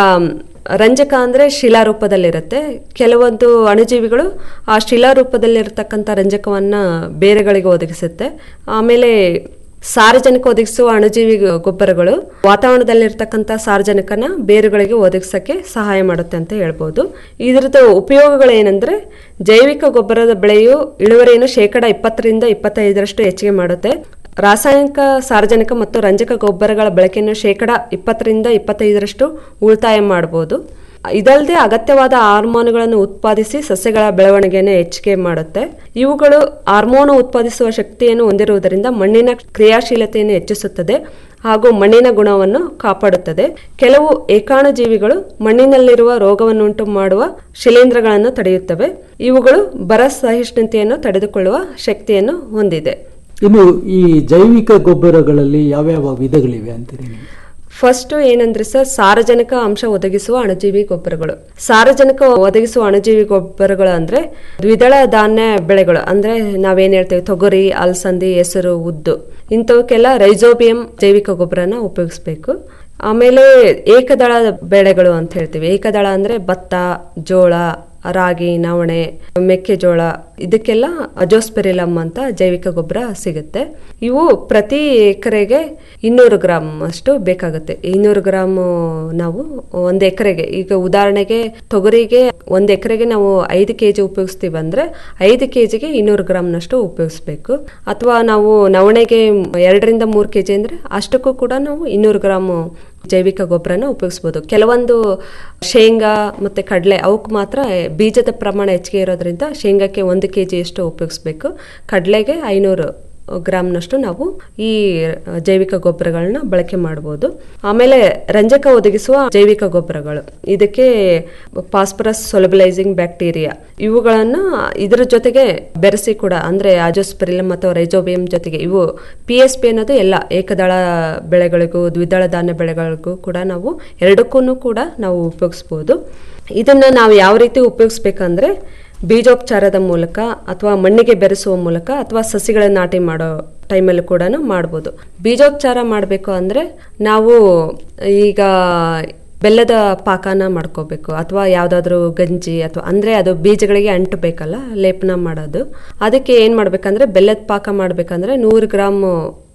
ರಂಜಕ ಅಂದ್ರೆ ಶಿಲಾ ರೂಪದಲ್ಲಿರುತ್ತೆ ಕೆಲವೊಂದು ಅಣುಜೀವಿಗಳು ಆ ಶಿಲಾ ರೂಪದಲ್ಲಿರತಕ್ಕಂಥ ರಂಜಕವನ್ನ ಬೇರೆಗಳಿಗೆ ಒದಗಿಸುತ್ತೆ ಆಮೇಲೆ ಸಾರಜನಕ ಒದಗಿಸುವ ಅಣುಜೀವಿ ಗೊಬ್ಬರಗಳು ವಾತಾವರಣದಲ್ಲಿರ್ತಕ್ಕಂಥ ಸಾರಜನಕನ ಬೇರುಗಳಿಗೆ ಒದಗಿಸಕ್ಕೆ ಸಹಾಯ ಮಾಡುತ್ತೆ ಅಂತ ಹೇಳ್ಬೋದು ಇದರದ ಉಪಯೋಗಗಳು ಏನಂದ್ರೆ ಜೈವಿಕ ಗೊಬ್ಬರದ ಬೆಳೆಯು ಇಳುವರಿಯನ್ನು ಶೇಕಡ ಇಪ್ಪತ್ತರಿಂದ ಇಪ್ಪತ್ತೈದರಷ್ಟು ಹೆಚ್ಚಿಗೆ ಮಾಡುತ್ತೆ ರಾಸಾಯನಿಕ ಸಾರಜನಕ ಮತ್ತು ರಂಜಕ ಗೊಬ್ಬರಗಳ ಬಳಕೆಯನ್ನು ಶೇಕಡ ಇಪ್ಪತ್ತರಿಂದ ಇಪ್ಪತ್ತೈದರಷ್ಟು ಉಳಿತಾಯ ಮಾಡಬಹುದು ಇದಲ್ಲದೆ ಅಗತ್ಯವಾದ ಹಾರ್ಮೋನುಗಳನ್ನು ಉತ್ಪಾದಿಸಿ ಸಸ್ಯಗಳ ಬೆಳವಣಿಗೆಯನ್ನು ಹೆಚ್ಚಿಗೆ ಮಾಡುತ್ತೆ ಇವುಗಳು ಹಾರ್ಮೋನು ಉತ್ಪಾದಿಸುವ ಶಕ್ತಿಯನ್ನು ಹೊಂದಿರುವುದರಿಂದ ಮಣ್ಣಿನ ಕ್ರಿಯಾಶೀಲತೆಯನ್ನು ಹೆಚ್ಚಿಸುತ್ತದೆ ಹಾಗೂ ಮಣ್ಣಿನ ಗುಣವನ್ನು ಕಾಪಾಡುತ್ತದೆ ಕೆಲವು ಏಕಾಣುಜೀವಿಗಳು ಮಣ್ಣಿನಲ್ಲಿರುವ ರೋಗವನ್ನುಂಟು ಮಾಡುವ ಶಿಲೀಂಧ್ರಗಳನ್ನು ತಡೆಯುತ್ತವೆ ಇವುಗಳು ಬರ ಸಹಿಷ್ಣುತೆಯನ್ನು ತಡೆದುಕೊಳ್ಳುವ ಶಕ್ತಿಯನ್ನು ಹೊಂದಿದೆ ಇನ್ನು ಈ ಜೈವಿಕ ಗೊಬ್ಬರಗಳಲ್ಲಿ ಯಾವ್ಯಾವ ವಿಧಗಳಿವೆ ಅಂತೀರಿ ನೀವು ಫಸ್ಟ್ ಏನಂದ್ರೆ ಸರ್ ಸಾರಜನಕ ಅಂಶ ಒದಗಿಸುವ ಅಣುಜೀವಿ ಗೊಬ್ಬರಗಳು ಸಾರಜನಕ ಒದಗಿಸುವ ಅಣುಜೀವಿ ಗೊಬ್ಬರಗಳು ಅಂದ್ರೆ ದ್ವಿದಳ ಧಾನ್ಯ ಬೆಳೆಗಳು ಅಂದ್ರೆ ನಾವೇನ್ ಹೇಳ್ತೇವೆ ತೊಗರಿ ಅಲಸಂದಿ ಹೆಸರು ಉದ್ದು ಇಂಥವಕ್ಕೆಲ್ಲ ರೈಜೋಬಿಯಂ ಜೈವಿಕ ಗೊಬ್ಬರನ ಉಪಯೋಗಿಸ್ಬೇಕು ಆಮೇಲೆ ಏಕದಳ ಬೆಳೆಗಳು ಅಂತ ಹೇಳ್ತೀವಿ ಏಕದಳ ಅಂದ್ರೆ ಭತ್ತ ಜೋಳ ರಾಗಿ ನವಣೆ ಮೆಕ್ಕೆಜೋಳ ಇದಕ್ಕೆಲ್ಲ ಅಜೋಸ್ಪೆರಿಲಮ್ ಅಂತ ಜೈವಿಕ ಗೊಬ್ಬರ ಸಿಗುತ್ತೆ ಇವು ಪ್ರತಿ ಎಕರೆಗೆ ಇನ್ನೂರು ಗ್ರಾಮ್ ಅಷ್ಟು ಬೇಕಾಗುತ್ತೆ ಇನ್ನೂರು ಗ್ರಾಮ್ ನಾವು ಒಂದು ಎಕರೆಗೆ ಈಗ ಉದಾಹರಣೆಗೆ ತೊಗರಿಗೆ ಒಂದು ಎಕರೆಗೆ ನಾವು ಐದು ಕೆ ಜಿ ಉಪಯೋಗಿಸ್ತೀವಿ ಅಂದ್ರೆ ಐದು ಕೆ ಜಿಗೆ ಇನ್ನೂರು ಗ್ರಾಮ್ನಷ್ಟು ಉಪಯೋಗಿಸ್ಬೇಕು ಅಥವಾ ನಾವು ನವಣೆಗೆ ಎರಡರಿಂದ ಮೂರು ಕೆ ಜಿ ಅಂದ್ರೆ ಅಷ್ಟಕ್ಕೂ ಕೂಡ ನಾವು ಇನ್ನೂರು ಗ್ರಾಮ್ ಜೈವಿಕ ಗೊಬ್ಬರನ ಉಪಯೋಗಿಸ್ಬೋದು ಕೆಲವೊಂದು ಶೇಂಗಾ ಮತ್ತೆ ಕಡಲೆ ಅವಕ್ಕೆ ಮಾತ್ರ ಬೀಜದ ಪ್ರಮಾಣ ಹೆಚ್ಚಿಗೆ ಇರೋದ್ರಿಂದ ಶೇಂಗಾಕ್ಕೆ ಒಂದು ಕೆ ಜಿಯಷ್ಟು ಉಪಯೋಗಿಸ್ಬೇಕು ಕಡಲೆಗೆ ಐನೂರು ಗ್ರಾಮ್ನಷ್ಟು ನಾವು ಈ ಜೈವಿಕ ಗೊಬ್ಬರಗಳನ್ನ ಬಳಕೆ ಮಾಡ್ಬೋದು ಆಮೇಲೆ ರಂಜಕ ಒದಗಿಸುವ ಜೈವಿಕ ಗೊಬ್ಬರಗಳು ಇದಕ್ಕೆ ಫಾಸ್ಫರಸ್ ಸೊಲಬಲೈಸಿಂಗ್ ಬ್ಯಾಕ್ಟೀರಿಯಾ ಇವುಗಳನ್ನ ಇದರ ಜೊತೆಗೆ ಬೆರೆಸಿ ಕೂಡ ಅಂದ್ರೆ ಆಜೋಸ್ಪೆರಿಲಮ್ ಅಥವಾ ರೈಜೋಬಿಯಂ ಜೊತೆಗೆ ಇವು ಪಿ ಎಸ್ ಪಿ ಅನ್ನೋದು ಎಲ್ಲ ಏಕದಳ ಬೆಳೆಗಳಿಗೂ ದ್ವಿದಳ ಧಾನ್ಯ ಬೆಳೆಗಳಿಗೂ ಕೂಡ ನಾವು ಎರಡಕ್ಕೂ ಕೂಡ ನಾವು ಉಪಯೋಗಿಸ್ಬೋದು ಇದನ್ನ ನಾವು ಯಾವ ರೀತಿ ಉಪಯೋಗಿಸ್ಬೇಕಂದ್ರೆ ಬೀಜೋಪಚಾರದ ಮೂಲಕ ಅಥವಾ ಮಣ್ಣಿಗೆ ಬೆರೆಸುವ ಮೂಲಕ ಅಥವಾ ಸಸಿಗಳ ನಾಟಿ ಮಾಡೋ ಟೈಮಲ್ಲಿ ಕೂಡ ಮಾಡ್ಬೋದು ಬೀಜೋಪಚಾರ ಮಾಡಬೇಕು ಅಂದರೆ ನಾವು ಈಗ ಬೆಲ್ಲದ ಪಾಕನ ಮಾಡ್ಕೋಬೇಕು ಅಥವಾ ಯಾವುದಾದ್ರೂ ಗಂಜಿ ಅಥವಾ ಅಂದರೆ ಅದು ಬೀಜಗಳಿಗೆ ಅಂಟಬೇಕಲ್ಲ ಲೇಪನ ಮಾಡೋದು ಅದಕ್ಕೆ ಏನು ಮಾಡ್ಬೇಕಂದ್ರೆ ಬೆಲ್ಲದ ಪಾಕ ಮಾಡಬೇಕಂದ್ರೆ ನೂರು ಗ್ರಾಮ್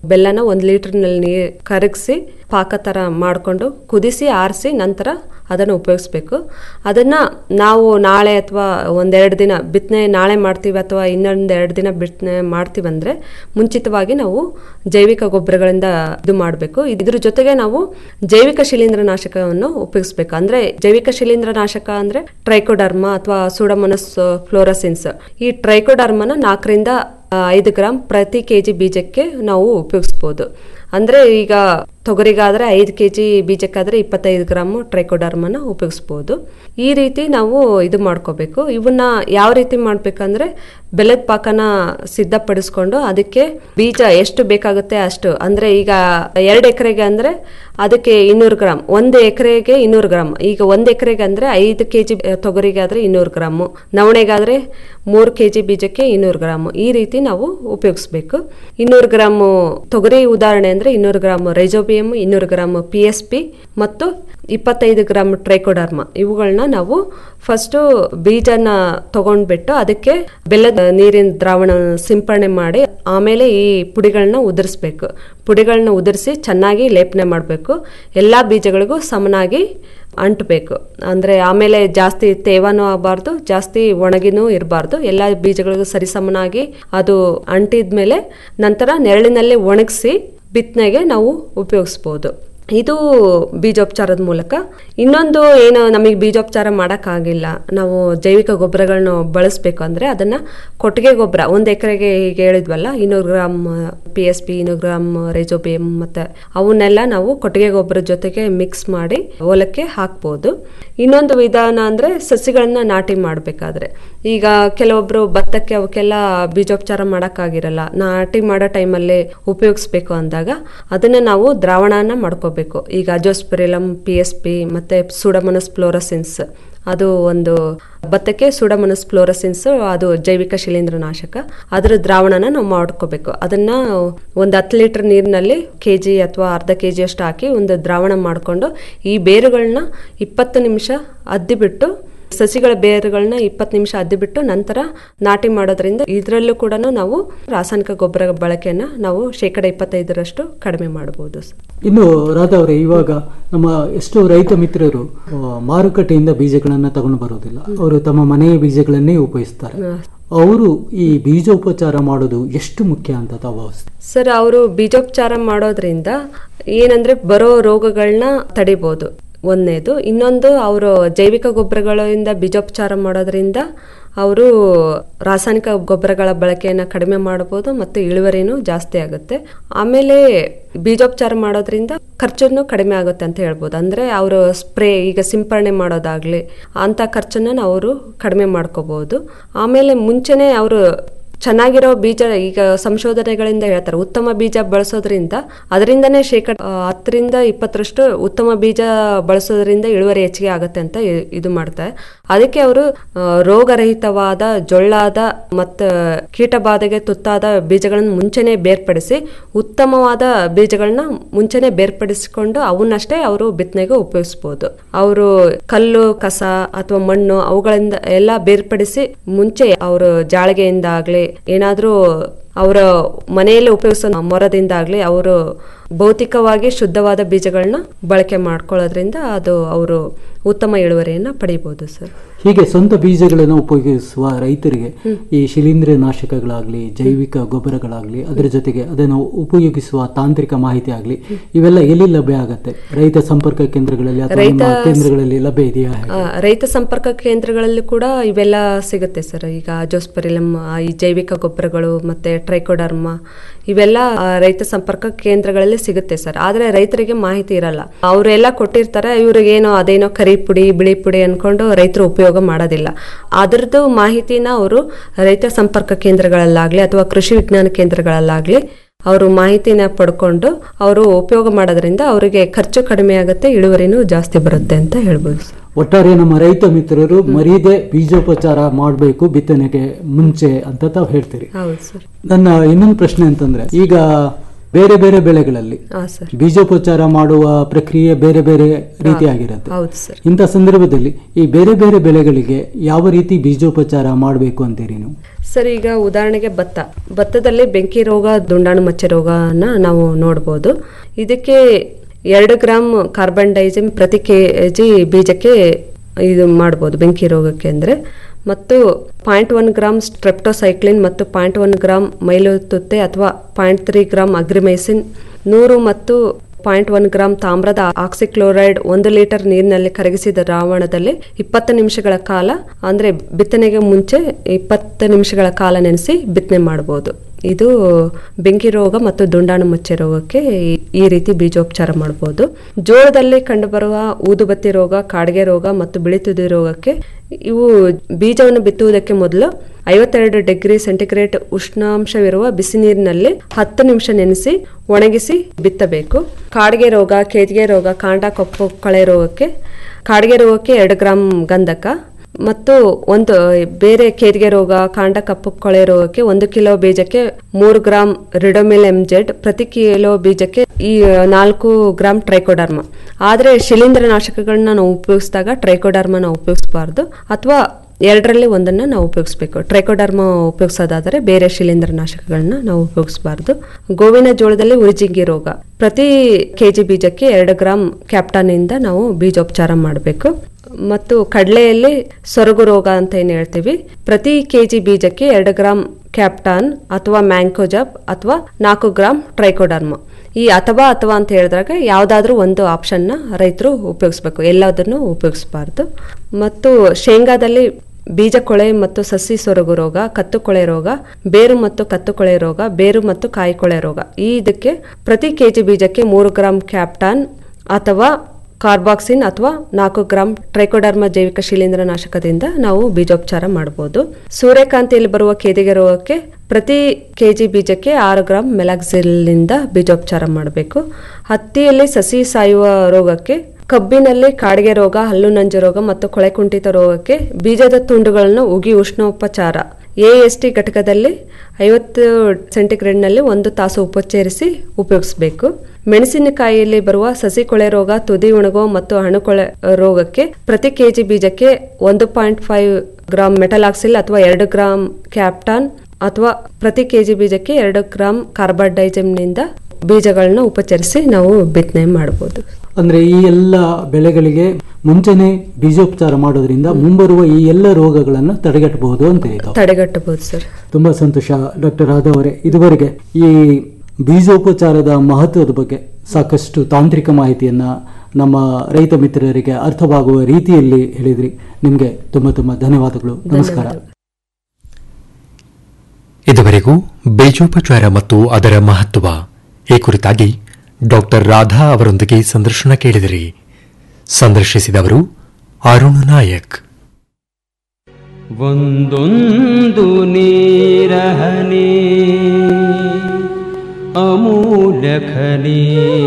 ಬೆಲ್ಲನ ಒಂದು ಲೀಟರ್ನಲ್ಲಿ ನೀರು ಕರಗಿಸಿ ಪಾಕ ಥರ ಮಾಡಿಕೊಂಡು ಕುದಿಸಿ ಆರಿಸಿ ನಂತರ ಅದನ್ನು ಉಪಯೋಗಿಸ್ಬೇಕು ಅದನ್ನು ನಾವು ನಾಳೆ ಅಥವಾ ಒಂದೆರಡು ದಿನ ಬಿತ್ತನೆ ನಾಳೆ ಮಾಡ್ತೀವಿ ಅಥವಾ ಇನ್ನೊಂದು ಎರಡು ದಿನ ಬಿತ್ತನೆ ಮಾಡ್ತೀವಂದ್ರೆ ಮುಂಚಿತವಾಗಿ ನಾವು ಜೈವಿಕ ಗೊಬ್ಬರಗಳಿಂದ ಇದು ಮಾಡಬೇಕು ಇದ್ರ ಜೊತೆಗೆ ನಾವು ಜೈವಿಕ ಶಿಲೀಂಧ್ರನಾಶಕವನ್ನು ಉಪಯೋಗಿಸ್ಬೇಕು ಅಂದ್ರೆ ಜೈವಿಕ ಶಿಲೀಂಧ್ರನಾಶಕ ಅಂದ್ರೆ ಟ್ರೈಕೋಡರ್ಮ ಅಥವಾ ಸೂಡಮೊನಸ್ ಫ್ಲೋರಸಿನ್ಸ್ ಈ ಟ್ರೈಕೋಡರ್ಮನ ನಾಲ್ಕರಿಂದ ಐದು ಗ್ರಾಮ್ ಪ್ರತಿ ಕೆಜಿ ಬೀಜಕ್ಕೆ ನಾವು ಉಪಯೋಗಿಸ್ಬೋದು ಅಂದ್ರೆ ಈಗ ತೊಗರಿಗಾದ್ರೆ ಐದು ಕೆ ಜಿ ಬೀಜಕ್ಕಾದ್ರೆ ಇಪ್ಪತ್ತೈದು ಗ್ರಾಮ್ ಟ್ರೈಕೋಡರ್ಮನ ಉಪಯೋಗಿಸ್ಬೋದು ಈ ರೀತಿ ನಾವು ಇದು ಮಾಡ್ಕೋಬೇಕು ಇವನ್ನ ಯಾವ ರೀತಿ ಮಾಡ್ಬೇಕಂದ್ರೆ ಬೆಲ್ಲದ ಪಾಕನ ಸಿದ್ಧಪಡಿಸ್ಕೊಂಡು ಅದಕ್ಕೆ ಬೀಜ ಎಷ್ಟು ಬೇಕಾಗುತ್ತೆ ಅಷ್ಟು ಅಂದ್ರೆ ಈಗ ಎರಡು ಎಕರೆಗೆ ಅಂದ್ರೆ ಅದಕ್ಕೆ ಇನ್ನೂರು ಗ್ರಾಮ್ ಒಂದು ಎಕರೆಗೆ ಇನ್ನೂರು ಗ್ರಾಮ್ ಈಗ ಒಂದು ಎಕರೆಗೆ ಅಂದ್ರೆ ಐದು ಕೆ ಜಿ ತೊಗರಿಗೆ ಆದ್ರೆ ಇನ್ನೂರು ಗ್ರಾಮು ನವಣೆಗಾದ್ರೆ ಮೂರು ಕೆ ಜಿ ಬೀಜಕ್ಕೆ ಇನ್ನೂರು ಗ್ರಾಮ್ ಈ ರೀತಿ ನಾವು ಉಪಯೋಗಿಸ್ಬೇಕು ಇನ್ನೂರು ಗ್ರಾಮ್ ತೊಗರಿ ಉದಾಹರಣೆ ಅಂದ್ರೆ ಇನ್ನೂರು ಗ್ರಾಮ್ ರೈಜೋಬಿಯಂ ಇನ್ನೂರು ಗ್ರಾಮ್ ಪಿ ಎಸ್ ಪಿ ಮತ್ತು ಇಪ್ಪತ್ತೈದು ಗ್ರಾಮ್ ಟ್ರೈಕೋಡರ್ಮ ಇವುಗಳನ್ನ ನಾವು ಫಸ್ಟು ಬೀಜನ ತಗೊಂಡ್ಬಿಟ್ಟು ಅದಕ್ಕೆ ಬೆಲ್ಲದ ನೀರಿನ ದ್ರಾವಣ ಸಿಂಪರಣೆ ಮಾಡಿ ಆಮೇಲೆ ಈ ಪುಡಿಗಳನ್ನ ಉದುರಿಸ್ಬೇಕು ಪುಡಿಗಳನ್ನ ಉದುರಿಸಿ ಚೆನ್ನಾಗಿ ಲೇಪನೆ ಮಾಡಬೇಕು ಎಲ್ಲ ಬೀಜಗಳಿಗೂ ಸಮನಾಗಿ ಅಂಟಬೇಕು ಅಂದರೆ ಆಮೇಲೆ ಜಾಸ್ತಿ ತೇವಾನೂ ಆಗಬಾರ್ದು ಜಾಸ್ತಿ ಒಣಗಿನೂ ಇರಬಾರ್ದು ಎಲ್ಲ ಬೀಜಗಳಿಗೂ ಸರಿಸಮನಾಗಿ ಅದು ಅಂಟಿದ್ಮೇಲೆ ನಂತರ ನೆರಳಿನಲ್ಲಿ ಒಣಗಿಸಿ ಬಿತ್ತನೆಗೆ ನಾವು ಉಪಯೋಗಿಸ್ಬೋದು ಇದು ಬೀಜೋಪಚಾರದ ಮೂಲಕ ಇನ್ನೊಂದು ಏನು ನಮಗೆ ಬೀಜೋಪಚಾರ ಮಾಡೋಕ್ಕಾಗಿಲ್ಲ ನಾವು ಜೈವಿಕ ಗೊಬ್ಬರಗಳನ್ನ ಬಳಸಬೇಕು ಅಂದರೆ ಅದನ್ನು ಕೊಟ್ಟಿಗೆ ಗೊಬ್ಬರ ಒಂದು ಎಕರೆಗೆ ಈಗ ಹೇಳಿದ್ವಲ್ಲ ಇನ್ನೂರು ಗ್ರಾಮ್ ಪಿ ಎಸ್ ಪಿ ಇನ್ನೂರು ಗ್ರಾಮ್ ರೆಜೋಬಿಯಂ ಮತ್ತು ಅವನ್ನೆಲ್ಲ ನಾವು ಕೊಟ್ಟಿಗೆ ಗೊಬ್ಬರದ ಜೊತೆಗೆ ಮಿಕ್ಸ್ ಮಾಡಿ ಹೊಲಕ್ಕೆ ಹಾಕ್ಬೋದು ಇನ್ನೊಂದು ವಿಧಾನ ಅಂದರೆ ಸಸಿಗಳನ್ನ ನಾಟಿ ಮಾಡಬೇಕಾದ್ರೆ ಈಗ ಕೆಲವೊಬ್ಬರು ಭತ್ತಕ್ಕೆ ಅವಕ್ಕೆಲ್ಲ ಬೀಜೋಪಚಾರ ಮಾಡೋಕ್ಕಾಗಿರಲ್ಲ ನಾಟಿ ಮಾಡೋ ಟೈಮಲ್ಲಿ ಉಪಯೋಗಿಸ್ಬೇಕು ಅಂದಾಗ ಅದನ್ನು ನಾವು ದ್ರಾವಣನ ಮಾಡ್ಕೋಬೇಕು ಈಗ ಅಜೋಸ್ಪಿರಿಲಮ್ ಪಿ ಎಸ್ ಪಿ ಮತ್ತು ಸುಡಮನಸ್ ಫ್ಲೋರಸಿನ್ಸ್ ಅದು ಒಂದು ಭತ್ತಕ್ಕೆ ಸುಡಮನಸ್ ಫ್ಲೋರಸಿನ್ಸ್ ಅದು ಜೈವಿಕ ಶಿಲೀಂಧ್ರನಾಶಕ ಅದರ ದ್ರಾವಣನ ನಾವು ಮಾಡ್ಕೋಬೇಕು ಅದನ್ನ ಒಂದು ಹತ್ತು ಲೀಟರ್ ನೀರಿನಲ್ಲಿ ಕೆ ಜಿ ಅಥವಾ ಅರ್ಧ ಕೆ ಜಿ ಅಷ್ಟು ಹಾಕಿ ಒಂದು ದ್ರಾವಣ ಮಾಡಿಕೊಂಡು ಈ ಬೇರುಗಳನ್ನ ಇಪ್ಪತ್ತು ನಿಮಿಷ ಅದ್ದಿಬಿಟ್ಟು ಸಸಿಗಳ ಬೇರುಗಳನ್ನ ಇಪ್ಪತ್ತು ನಿಮಿಷ ಅದ್ದಿಬಿಟ್ಟು ನಂತರ ನಾಟಿ ಮಾಡೋದ್ರಿಂದ ಇದರಲ್ಲೂ ಕೂಡ ನಾವು ರಾಸಾಯನಿಕ ಗೊಬ್ಬರ ಬಳಕೆಯನ್ನ ನಾವು ಶೇಕಡ ಇಪ್ಪತ್ತೈದರಷ್ಟು ಕಡಿಮೆ ಮಾಡಬಹುದು ಇನ್ನು ರಾಧಾ ಅವರೇ ಇವಾಗ ನಮ್ಮ ಎಷ್ಟೋ ರೈತ ಮಿತ್ರರು ಆ, ಮಾರುಕಟ್ಟೆಯಿಂದ ಬೀಜಗಳನ್ನ ತಗೊಂಡು ಬರೋದಿಲ್ಲ ಅವರು ತಮ್ಮ ಮನೆಯ ಬೀಜಗಳನ್ನೇ ಉಪಯೋಗಿಸ್ತಾರೆ ಅವರು ಈ ಬೀಜೋಪಚಾರ ಮಾಡೋದು ಎಷ್ಟು ಮುಖ್ಯ ಅಂತ ತಾವು ಭಾವಿಸ್ತಾರೆ ಸರ್ ಅವರು ಬೀಜೋಪಚಾರ ಮಾಡೋದ್ರಿಂದ ಏನಂದ್ರೆ ಬರೋ ರೋಗಗಳನ್ನ ತಡಿಬೋದು ಒಂದನೇದು ಇನ್ನೊಂದು ಅವರು ಜೈವಿಕ ಗೊಬ್ಬರಗಳಿಂದ ಬೀಜೋಪಚಾರ ಮಾಡೋದ್ರಿಂದ ಅವರು ರಾಸಾಯನಿಕ ಗೊಬ್ಬರಗಳ ಬಳಕೆಯನ್ನು ಕಡಿಮೆ ಮಾಡಬಹುದು ಮತ್ತು ಇಳುವರಿನೂ ಜಾಸ್ತಿ ಆಗುತ್ತೆ ಆಮೇಲೆ ಬೀಜೋಪಚಾರ ಮಾಡೋದ್ರಿಂದ ಖರ್ಚನ್ನು ಕಡಿಮೆ ಆಗುತ್ತೆ ಅಂತ ಹೇಳ್ಬೋದು ಅಂದರೆ ಅವರು ಸ್ಪ್ರೇ ಈಗ ಸಿಂಪರಣೆ ಮಾಡೋದಾಗ್ಲಿ ಅಂಥ ಖರ್ಚನ್ನು ಅವರು ಕಡಿಮೆ ಮಾಡ್ಕೋಬಹುದು ಆಮೇಲೆ ಮುಂಚೆನೇ ಅವರು ಚೆನ್ನಾಗಿರೋ ಬೀಜ ಈಗ ಸಂಶೋಧನೆಗಳಿಂದ ಹೇಳ್ತಾರೆ ಉತ್ತಮ ಬೀಜ ಬಳಸೋದ್ರಿಂದ ಅದರಿಂದನೇ ಶೇಕಡ ಆ, ಹತ್ತರಿಂದ ಇಪ್ಪತ್ತರಷ್ಟು ಉತ್ತಮ ಬೀಜ ಬಳಸೋದ್ರಿಂದ ಇಳುವರಿ ಹೆಚ್ಚಿಗೆ ಆಗುತ್ತೆ ಅಂತ ಇ- ಇದು ಮಾಡ್ತಾರೆ ಅದಕ್ಕೆ ಅವರು ರೋಗರಹಿತವಾದ ಜೊಳ್ಳಾದ ಮತ್ತು ಕೀಟಬಾಧೆಗೆ ತುತ್ತಾದ ಬೀಜಗಳನ್ನು ಮುಂಚೆನೆ ಬೇರ್ಪಡಿಸಿ ಉತ್ತಮವಾದ ಬೀಜಗಳನ್ನ ಮುಂಚೆನೆ ಬೇರ್ಪಡಿಸಿಕೊಂಡು ಅವನ್ನಷ್ಟೇ ಅವರು ಬಿತ್ತನೆಗೆ ಉಪಯೋಗಿಸ್ಬೋದು ಅವರು ಕಲ್ಲು ಕಸ ಅಥವಾ ಮಣ್ಣು ಅವುಗಳಿಂದ ಎಲ್ಲ ಬೇರ್ಪಡಿಸಿ ಮುಂಚೆ ಅವರು ಜಾಳಿಗೆಯಿಂದ ಆಗ್ಲಿ ಏನಾದ್ರೂ ಅವರ ಮನೆಯಲ್ಲಿ ಉಪಯೋಗಿಸೋ ಮೊರದಿಂದ ಆಗ್ಲಿ ಅವರು ಭೌತಿಕವಾಗಿ ಶುದ್ಧವಾದ ಬೀಜಗಳನ್ನ ಬಳಕೆ ಮಾಡ್ಕೊಳ್ಳೋದ್ರಿಂದ ಅದು ಅವರು ಉತ್ತಮ ಇಳುವರಿಯನ್ನ ಪಡಿಬಹುದು ಸರ್ ಹೀಗೆ ಸ್ವಂತ ಬೀಜಗಳನ್ನು ಉಪಯೋಗಿಸುವ ರೈತರಿಗೆ ಈ ಶಿಲೀಂಧ್ರ ನಾಶಕಗಳಾಗ್ಲಿ ಜೈವಿಕ ಗೊಬ್ಬರಗಳಾಗ್ಲಿ ಅದರ ಜೊತೆಗೆ ಅದನ್ನು ಉಪಯೋಗಿಸುವ ತಾಂತ್ರಿಕ ಮಾಹಿತಿ ಆಗ್ಲಿ ಇವೆಲ್ಲ ಎಲ್ಲಿ ಲಭ್ಯ ಆಗತ್ತೆ ರೈತ ಸಂಪರ್ಕ ಕೇಂದ್ರಗಳಲ್ಲಿ ಅಥವಾ ನಿಮ್ಮ ರೈತ- ಕೇಂದ್ರಗಳಲ್ಲಿ ಲಭ್ಯ ಇದೆಯಾ ಆ, ರೈತ ಸಂಪರ್ಕ ಕೇಂದ್ರಗಳಲ್ಲಿ ಕೂಡ ಇವೆಲ್ಲ ಸಿಗುತ್ತೆ ಸರ್ ಈಗ ಜೋಸ್ಪರಿಲಮ್ ಈ ಜೈವಿಕ ಗೊಬ್ಬರಗಳು ಮತ್ತೆ ಟ್ರೈಕೋಡರ್ಮ ಇವೆಲ್ಲ ಆ, ರೈತ ಸಂಪರ್ಕ ಕೇಂದ್ರಗಳಲ್ಲಿ ಸಿಗುತ್ತೆ ಸರ್ ಆದ್ರೆ ರೈತರಿಗೆ ಮಾಹಿತಿ ಇರಲ್ಲ ಅವರೆಲ್ಲ ಕೊಟ್ಟಿರ್ತಾರೆ ಇವ್ರಿಗೇನೋ ಅದೇನೋ ಕರಿ ಪುಡಿ ಬಿಳಿ ಪುಡಿ ಅನ್ಕೊಂಡು ರೈತರು ಉಪಯೋಗ ಮಾಡೋದಿಲ್ಲ ಅದರದ್ದು ಮಾಹಿತಿನ ಅವರು ರೈತ ಸಂಪರ್ಕ ಕೇಂದ್ರಗಳಲ್ಲಾಗ್ಲಿ ಅಥವಾ ಕೃಷಿ ವಿಜ್ಞಾನ ಕೇಂದ್ರಗಳಲ್ಲಾಗ್ಲಿ ಅವರು ಮಾಹಿತಿನ ಪಡ್ಕೊಂಡು ಅವರು ಉಪಯೋಗ ಮಾಡೋದ್ರಿಂದ ಅವರಿಗೆ ಖರ್ಚು ಕಡಿಮೆ ಆಗುತ್ತೆ ಇಳುವರಿನೂ ಜಾಸ್ತಿ ಬರುತ್ತೆ ಅಂತ ಹೇಳ್ಬೋದು ಸರ್. ಒಟ್ಟಾರೆ ನಮ್ಮ ರೈತ ಮಿತ್ರರು ಮರೀದೆ ಬೀಜೋಪಚಾರ ಮಾಡಬೇಕು ಬಿತ್ತನೆಗೆ ಮುಂಚೆ ಅಂತ ತಾವು ಹೇಳ್ತೀರಿ ಹೌದು ಸರ್ ನನ್ನ ಇನ್ನೊಂದು ಪ್ರಶ್ನೆ ಅಂತಂದ್ರೆ ಈಗ ಬೇರೆ ಬೇರೆ ಬೆಳೆಗಳಲ್ಲಿ ಹಾ ಸರ್ ಬೀಜೋಪಚಾರ ಮಾಡುವ ಪ್ರಕ್ರಿಯೆ ಬೇರೆ ಬೇರೆ ರೀತಿಯಾಗಿರುತ್ತೆ ಹೌದು ಸರ್ ಇಂಥ ಸಂದರ್ಭದಲ್ಲಿ ಈ ಬೇರೆ ಬೇರೆ ಬೆಳೆಗಳಿಗೆ ಯಾವ ರೀತಿ ಬೀಜೋಪಚಾರ ಮಾಡಬೇಕು ಅಂತೀರಿ ನೀವು ಸರ್ ಈಗ ಉದಾಹರಣೆಗೆ ಭತ್ತ ಭತ್ತದಲ್ಲಿ ಬೆಂಕಿ ರೋಗ ದುಂಡಾಣು ಮಚ್ಚೆ ರೋಗನ ನಾವು ನೋಡ್ಬೋದು ಇದಕ್ಕೆ ಎರಡು ಗ್ರಾಮ್ ಕಾರ್ಬನ್ ಡೈಜಿಮ್ ಪ್ರತಿ ಕೆ ಜಿ ಬೀಜಕ್ಕೆ ಇದು ಮಾಡ್ಬೋದು ಬೆಂಕಿ ರೋಗಕ್ಕೆ ಅಂದರೆ ಮತ್ತು ಪಾಯಿಂಟ್ ಒನ್ ಗ್ರಾಮ್ ಸ್ಟ್ರೆಪ್ಟೋಸೈಕ್ಲಿನ್ ಮತ್ತು ಪಾಯಿಂಟ್ ಒನ್ ಗ್ರಾಮ್ ಮೈಲುತುತ್ತೆ ಅಥವಾ ಪಾಯಿಂಟ್ ತ್ರೀ ಗ್ರಾಮ್ ಅಗ್ರಿಮೈಸಿನ್ ನೂರು ಮತ್ತು ಪಾಯಿಂಟ್ ಒನ್ ಗ್ರಾಮ್ ತಾಮ್ರದ ಆಕ್ಸಿಕ್ಲೋರೈಡ್ ಒಂದು ಲೀಟರ್ ನೀರಿನಲ್ಲಿ ಕರಗಿಸಿದ ದ್ರಾವಣದಲ್ಲಿ ಇಪ್ಪತ್ತು ನಿಮಿಷಗಳ ಕಾಲ ಅಂದ್ರೆ ಬಿತ್ತನೆಗೆ ಮುಂಚೆ ಇಪ್ಪತ್ತು ನಿಮಿಷಗಳ ಕಾಲ ನೆನೆಸಿ ಬಿತ್ತನೆ ಮಾಡಬಹುದು ಇದು ಬೆಂಕಿ ರೋಗ ಮತ್ತು ದುಂಡಾಣು ಮಚ್ಚೆ ರೋಗಕ್ಕೆ ಈ- ಈ ರೀತಿ ಬೀಜೋಪಚಾರ ಮಾಡಬಹುದು ಜೋಳದಲ್ಲಿ ಕಂಡುಬರುವ ಊದುಬತ್ತಿ ರೋಗ ಕಾಡಿಗೆ ರೋಗ ಮತ್ತು ಬಿಳಿ ತುದಿ ರೋಗಕ್ಕೆ ಇವು ಬೀಜವನ್ನು ಬಿತ್ತುವುದಕ್ಕೆ ಮೊದಲು ಐವತ್ತೆರಡು ಡಿಗ್ರಿ ಸೆಂಟಿಗ್ರೇಡ್ ಉಷ್ಣಾಂಶವಿರುವ ಬಿಸಿ ನೀರಿನಲ್ಲಿ ಹತ್ತು ನಿಮಿಷ ನೆನೆಸಿ ಒಣಗಿಸಿ ಬಿತ್ತಬೇಕು ಕಾಡಿಗೆ ರೋಗ ಕೇದಿಗೆ ರೋಗ ಕಾಂಡ ಕಪ್ಪು ಕಳೆ ರೋಗಕ್ಕೆ ಕಾಡಿಗೆ ರೋಗಕ್ಕೆ ಎರಡು ಗ್ರಾಂ ಗಂಧಕ ಮತ್ತು ಒಂದು ಬೇರೆ ಕೇದಿಗೆ ರೋಗ ಕಾಂಡ ಕಪ್ಪು ಕೊಳೆ ರೋಗಕ್ಕೆ ಒಂದು ಕಿಲೋ ಬೀಜಕ್ಕೆ ಮೂರು ಗ್ರಾಂ ರಿಡೋಮಿಲ್ ಎಂಜೆಡ್ ಪ್ರತಿ ಕಿಲೋ ಬೀಜಕ್ಕೆ ಈ ನಾಲ್ಕು ಗ್ರಾಂ ಟ್ರೈಕೋಡರ್ಮ ಆದರೆ ಶಿಲೀಂಧ್ರನಾಶಕಗಳನ್ನ ನಾವು ಉಪಯೋಗಿಸಿದಾಗ ಟ್ರೈಕೋಡರ್ಮನ ಉಪಯೋಗಿಸಬಾರ್ದು ಅಥವಾ ಎರಡರಲ್ಲಿ ಒಂದನ್ನ ನಾವು ಉಪಯೋಗಿಸಬೇಕು ಟ್ರೈಕೋಡರ್ಮ ಉಪಯೋಗಿಸೋದಾದರೆ ಬೇರೆ ಶಿಲೀಂಧ್ರನಾಶಕಗಳನ್ನ ನಾವು ಉಪಯೋಗಿಸಬಾರ್ದು ಗೋವಿನ ಜೋಳದಲ್ಲಿ ಉರಿಜಿಂಗಿ ರೋಗ ಪ್ರತಿ ಕೆಜಿ ಬೀಜಕ್ಕೆ ಎರಡು ಗ್ರಾಂ ಕ್ಯಾಪ್ಟಾನಿಂದ ನಾವು ಬೀಜೋಪಚಾರ ಮಾಡಬೇಕು ಮತ್ತು ಕಡಲೆಯಲ್ಲಿ ಸೊರಗು ರೋಗ ಅಂತ ಏನು ಹೇಳ್ತೀವಿ ಪ್ರತಿ ಕೆಜಿ ಬೀಜಕ್ಕೆ ಎರಡು ಗ್ರಾಂ ಕ್ಯಾಪ್ಟಾನ್ ಅಥವಾ ಮ್ಯಾಂಕೋಜಾಬ್ ಅಥವಾ ನಾಲ್ಕು ಗ್ರಾಂ ಟ್ರೈಕೋಡರ್ಮ ಈ ಅಥವಾ ಅಥವಾ ಅಂತ ಹೇಳಿದಾಗ ಯಾವುದಾದ್ರೂ ಒಂದು ಆಪ್ಷನ್ನ ರೈತರು ಉಪಯೋಗಿಸ್ಬೇಕು ಎಲ್ಲದನ್ನು ಉಪಯೋಗಿಸಬಾರ್ದು ಮತ್ತು ಶೇಂಗಾದಲ್ಲಿ ಬೀಜ ಕೊಳೆ ಮತ್ತು ಸಸಿ ಸೊರಗು ರೋಗ ಕತ್ತು ಕೊಳೆ ರೋಗ ಬೇರು ಮತ್ತು ಕತ್ತು ಕೊಳೆ ರೋಗ ಬೇರು ಮತ್ತು ಕಾಯಿ ಕೊಳೆ ರೋಗ ಈ ಇದಕ್ಕೆ ಪ್ರತಿ ಕೆಜಿ ಬೀಜಕ್ಕೆ ಮೂರು ಗ್ರಾಂ ಕ್ಯಾಪ್ಟಾನ್ ಅಥವಾ ಕಾರ್ಬಾಕ್ಸಿನ್ ಅಥವಾ ನಾಲ್ಕು ಗ್ರಾಂ ಟ್ರೈಕೋಡರ್ಮ ಜೈವಿಕ ಶಿಲೀಂಧ್ರನಾಶಕದಿಂದ ನಾವು ಬೀಜೋಪಚಾರ ಮಾಡಬಹುದು ಸೂರ್ಯಕಾಂತಿಯಲ್ಲಿ ಬರುವ ಕೇದಿಗೆ ರೋಗಕ್ಕೆ ಪ್ರತಿ ಕೆಜಿ ಬೀಜಕ್ಕೆ ಆರು ಗ್ರಾಂ ಮೆಲಾಕ್ಸಿಲ್ನಿಂದ ಬೀಜೋಪಚಾರ ಮಾಡಬೇಕು ಹತ್ತಿಯಲ್ಲಿ ಸಸಿ ಸಾಯುವ ರೋಗಕ್ಕೆ ಕಬ್ಬಿನಲ್ಲಿ ಕಾಡಿಗೆ ರೋಗ ಹಲ್ಲು ನಂಜು ರೋಗ ಮತ್ತು ಕೊಳೆ ಕುಂಠಿತ ರೋಗಕ್ಕೆ ಬೀಜದ ತುಂಡುಗಳನ್ನು ಉಗಿ ಉಷ್ಣೋಪಚಾರ ಎ ಎಸ್ ಟಿ ಘಟಕದಲ್ಲಿ ಐವತ್ತು ಸೆಂಟಿಗ್ರೇಡ್ನಲ್ಲಿ ಒಂದು ತಾಸು ಉಪಚರಿಸಿ ಉಪಯೋಗಿಸಬೇಕು ಮೆಣಸಿನಕಾಯಿಯಲ್ಲಿ ಬರುವ ಸಸಿ ಕೊಳೆ ರೋಗ ತುದಿ ಒಣಗುವ ಮತ್ತು ಹಣ್ಣುಕೊಳೆ ರೋಗಕ್ಕೆ ಪ್ರತಿ ಕೆಜಿ ಬೀಜಕ್ಕೆ ಒಂದು ಪಾಯಿಂಟ್ ಫೈವ್ ಗ್ರಾಂ ಮೆಟಲಾಕ್ಸಿಲ್ ಅಥವಾ ಎರಡು ಗ್ರಾಂ ಕ್ಯಾಪ್ಟಾನ್ ಅಥವಾ ಪ್ರತಿ ಕೆಜಿ ಬೀಜಕ್ಕೆ ಎರಡು ಗ್ರಾಂ ಕಾರ್ಬಾಡೈಜಮ್ನಿಂದ ಬೀಜಗಳನ್ನ ಉಪಚರಿಸಿ ನಾವು ಬಿತ್ತನೆ ಮಾಡಬಹುದು ಅಂದ್ರೆ ಈ ಎಲ್ಲ ಬೆಳೆಗಳಿಗೆ ಮುಂಚೆನೆ ಬೀಜೋಪಚಾರ ಮಾಡೋದ್ರಿಂದ ಮುಂಬರುವ ಈ ಎಲ್ಲ ರೋಗಗಳನ್ನು ತಡೆಗಟ್ಟಬಹುದು ಅಂತ ಇದು ತಡೆಗಟ್ಟಬಹುದು ಸರ್ ತುಂಬಾ ಸಂತೋಷ ಡಾಕ್ಟರ್ ರಾಧಾ ಅವರೇ ಇದುವರೆಗೆ ಈ ಬೀಜೋಪಚಾರದ ಮಹತ್ವದ ಬಗ್ಗೆ ಸಾಕಷ್ಟು ತಾಂತ್ರಿಕ ಮಾಹಿತಿಯನ್ನ ನಮ್ಮ ರೈತ ಮಿತ್ರರಿಗೆ ಅರ್ಥವಾಗುವ ರೀತಿಯಲ್ಲಿ ಹೇಳಿದ್ರಿ ನಿಮಗೆ ತುಂಬಾ ತುಂಬಾ ಧನ್ಯವಾದಗಳು ನಮಸ್ಕಾರ ಇದುವರೆಗೂ ಬೀಜೋಪಚಾರ ಮತ್ತು ಅದರ ಮಹತ್ವ ಈ ಕುರಿತಾಗಿ ಡಾಕ್ಟರ್ ರಾಧಾ ಅವರೊಂದಿಗೆ ಸಂದರ್ಶನ ಕೇಳಿದಿರಿ ಸಂದರ್ಶಿಸಿದವರು ಅರುಣ್ ನಾಯಕ್ ಒಂದೊಂದು ನೀರಹನಿ ಅಮೂಲ್ಯ ಖನಿ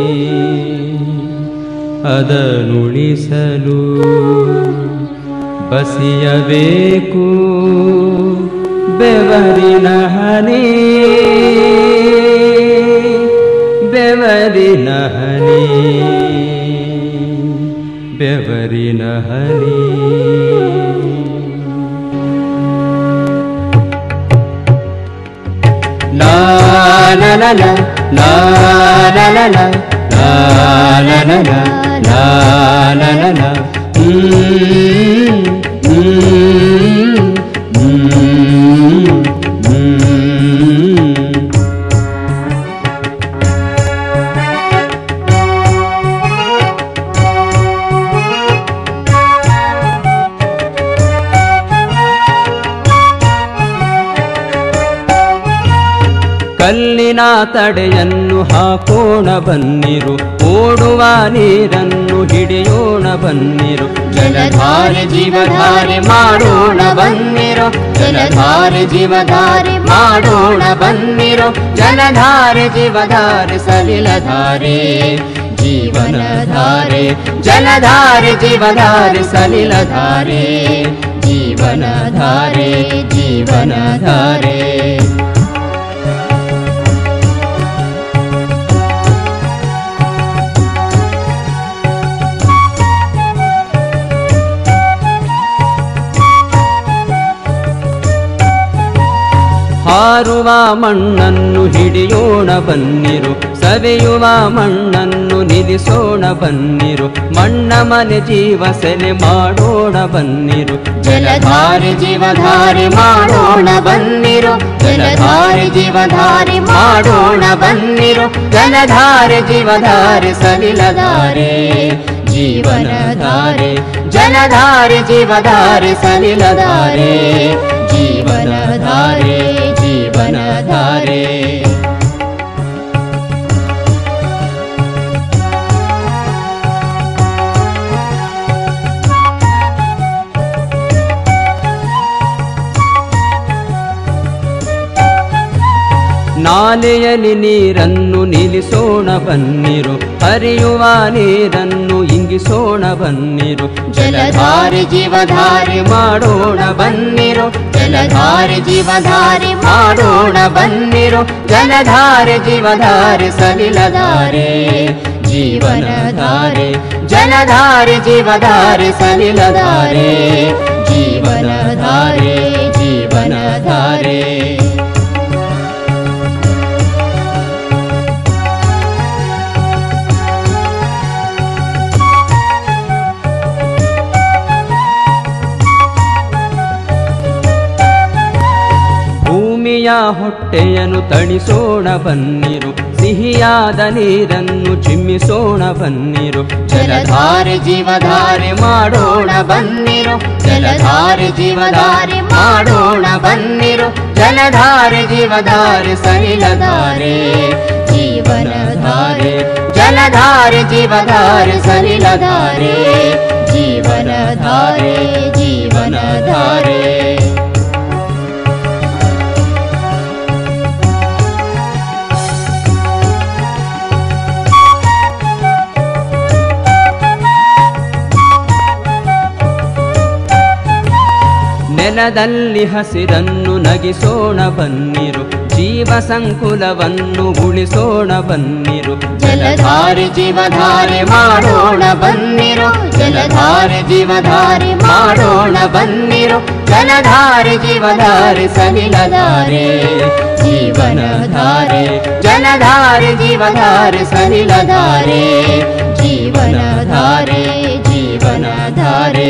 ಅದನುಳಿಸಲು ಬಸಿಯಬೇಕು ಬೆವರಿನ ಹನಿ ಬೆವರಿನ ಹನಿ ಬೆವರಿನ ಹನಿ La la la la la la la la la la la la la la la la Mm, mm, mm, mm. ಕಲ್ಲಿನ ತಡೆಯನ್ನು ಹಾಕೋಣ ಬನ್ನಿರು ಓಡುವ ನೀರನ್ನು ಹಿಡಿಯೋಣ ಬನ್ನಿರು ಜಲಧಾರೆ ಜೀವಧಾರೆ ಮಾಡೋಣ ಬನ್ನಿರು ಜಲಧಾರೆ ಜೀವಧಾರೆ ಮಾಡೋಣ ಬನ್ನಿರು ಜಲಧಾರೆ ಜೀವಧಾರೆ ಸಲಿಲಧಾರೆ ಜೀವನಧಾರೆ ಜಲಧಾರೆ ಜೀವಧಾರೆ ಸಲಿಲಧಾರೆ ಜೀವನಧಾರೆ ಜೀವನಧಾರೆ ಸಾರುವ ಮಣ್ಣನ್ನು ಹಿಡಿಯೋಣ ಬನ್ನಿರು ಸವೆಯುವ ಮಣ್ಣನ್ನು ನಿಲ್ಲಿಸೋಣ ಬನ್ನಿರು ಮಣ್ಣ ಮನೆ ಜೀವ ಸೆಲೆ ಮಾಡೋಣ ಬನ್ನಿರು ಜಲಧಾರೆ ಜೀವಧಾರೆ ಮಾಡೋಣ ಬನ್ನಿರು ಜಲಧಾರೆ ಜೀವಧಾರೆ ಮಾಡೋಣ ಬನ್ನಿರು ಜಲಧಾರೆ ಜೀವಧಾರೆ ಸಲಿಲಧಾರೆ ಜೀವನಧಾರೆ ಜಲಧಾರೆ ಜೀವಧಾರೆ ಸಲಿಲಧಾರೆ ಜೀವನಧಾರೆ ಜೀವನಧಾರೆ ನಾಲೆಯಲ್ಲಿ ನೀರನ್ನು ನಿಲ್ಲಿಸೋಣ ಬನ್ನಿರು ಹರಿಯುವ ನೀರನ್ನು ಇಂಗಿಸೋಣ ಬನ್ನಿರು ಜಲಧಾರೆ ಜೀವಧಾರೆ ಮಾಡೋಣ ಬನ್ನಿರು ಜಲಧಾರೆ ಜೀವಧಾರೆ ಮಾಡೋಣ ಬನ್ನಿರು ಜಲಧಾರೆ ಜೀವಧಾರೆ ಸಲಿಲಧಾರೆ ಜೀವನಧಾರೆ ಜಲಧಾರೆ ಜೀವಧಾರೆ ಸಲಿಲಧಾರೆ ಜೀವನಧಾರೆ ಜೀವನಧಾರೆ ಭೂಮಿಯ ಹೊಟ್ಟೆಯನ್ನು ತಣಿಸೋಣ ಬನ್ನಿರು ಸಿಹಿಯಾದ ನೀರನ್ನು ಚಿಮ್ಮಿಸೋಣ ಬನ್ನಿರು ಜಲಧಾರೆ ಜೀವಧಾರೆ ಮಾಡೋಣ ಬನ್ನಿರು ಜಲಧಾರೆ ಜೀವಧಾರೆ ಮಾಡೋಣ ಬನ್ನಿರು ಜಲಧಾರೆ ಜೀವಧಾರೆ ಸಲಿಲಧಾರೆ ಜೀವನಧಾರೆ ಜಲಧಾರೆ ಜೀವಧಾರೆ ಸಲಿಲಧಾರೆ ಜೀವನಧಾರೆ ಜೀವನಧಾರೆ ನೆಲದಲ್ಲಿ ಹಸಿರನ್ನು ನಗಿಸೋಣ ಬನ್ನಿರು ಜೀವ ಸಂಕುಲವನ್ನು ಉಳಿಸೋಣ ಬನ್ನಿರು ಜಲಧಾರೆ ಜೀವಧಾರೆ ಮಾಡೋಣ ಬನ್ನಿರು ಜಲಧಾರೆ ಜೀವಧಾರೆ ಮಾಡೋಣ ಬನ್ನಿರು ಜಲಧಾರೆ ಜೀವಧಾರೆ ಸಲಿಲಧಾರೆ ಜೀವನಧಾರೆ ಜಲಧಾರೆ ಜೀವಧಾರೆ ಸಲಿಲಧಾರೆ ಜೀವನಧಾರೆ ಜೀವನಧಾರೆ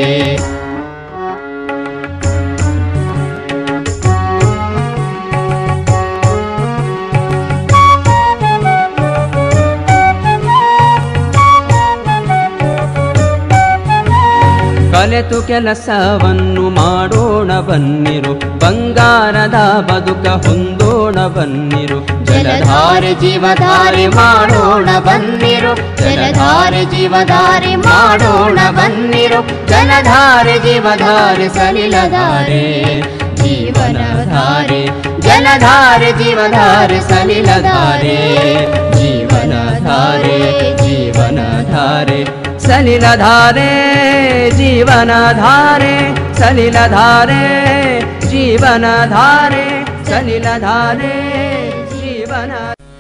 ಕಲೆತು ಕೆಲಸವನ್ನು ಮಾಡೋಣ ಬನ್ನಿರು ಬಂಗಾರದ ಬದುಕ ಹೊಂದೋಣ ಬನ್ನಿರು ಜಲಧಾರೆ ಜೀವಧಾರೆ ಮಾಡೋಣ ಬನ್ನಿರು ಜಲಧಾರೆ ಜೀವಧಾರೆ ಮಾಡೋಣ ಬನ್ನಿರು ಜಲಧಾರೆ ಜೀವಧಾರೆ ಸಲಿಲಧಾರೆ ಜೀವನಧಾರೆ ಜಲಧಾರೆ ಜೀವಧಾರೆ ಸಲಿಲಧಾರೆ ಜೀವನಧಾರೆ ಜೀವನಧಾರೆ ಸಲಿಲಧಾರೆ ಜೀವನಧಾರೆ ಸಲಿಲಧಾರೆ ಜೀವನಧಾರೆ ಸಲಿಲಧಾರೆ ಜೀವನ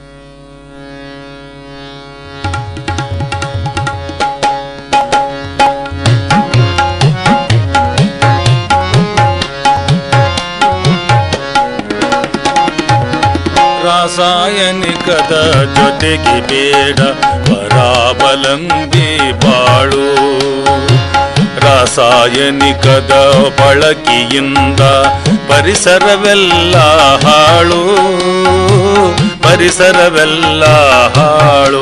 ರಾಸಾಯನಿಕದ ಜೊತೆಗೆ ಬೇಡ ಪರಾವಲಂಬಿ ಬಾಳು ರಾಸಾಯನಿಕದ ಬಳಕೆಯಿಂದ ಪರಿಸರವೆಲ್ಲ ಹಾಳು ಪರಿಸರವೆಲ್ಲ ಹಾಳು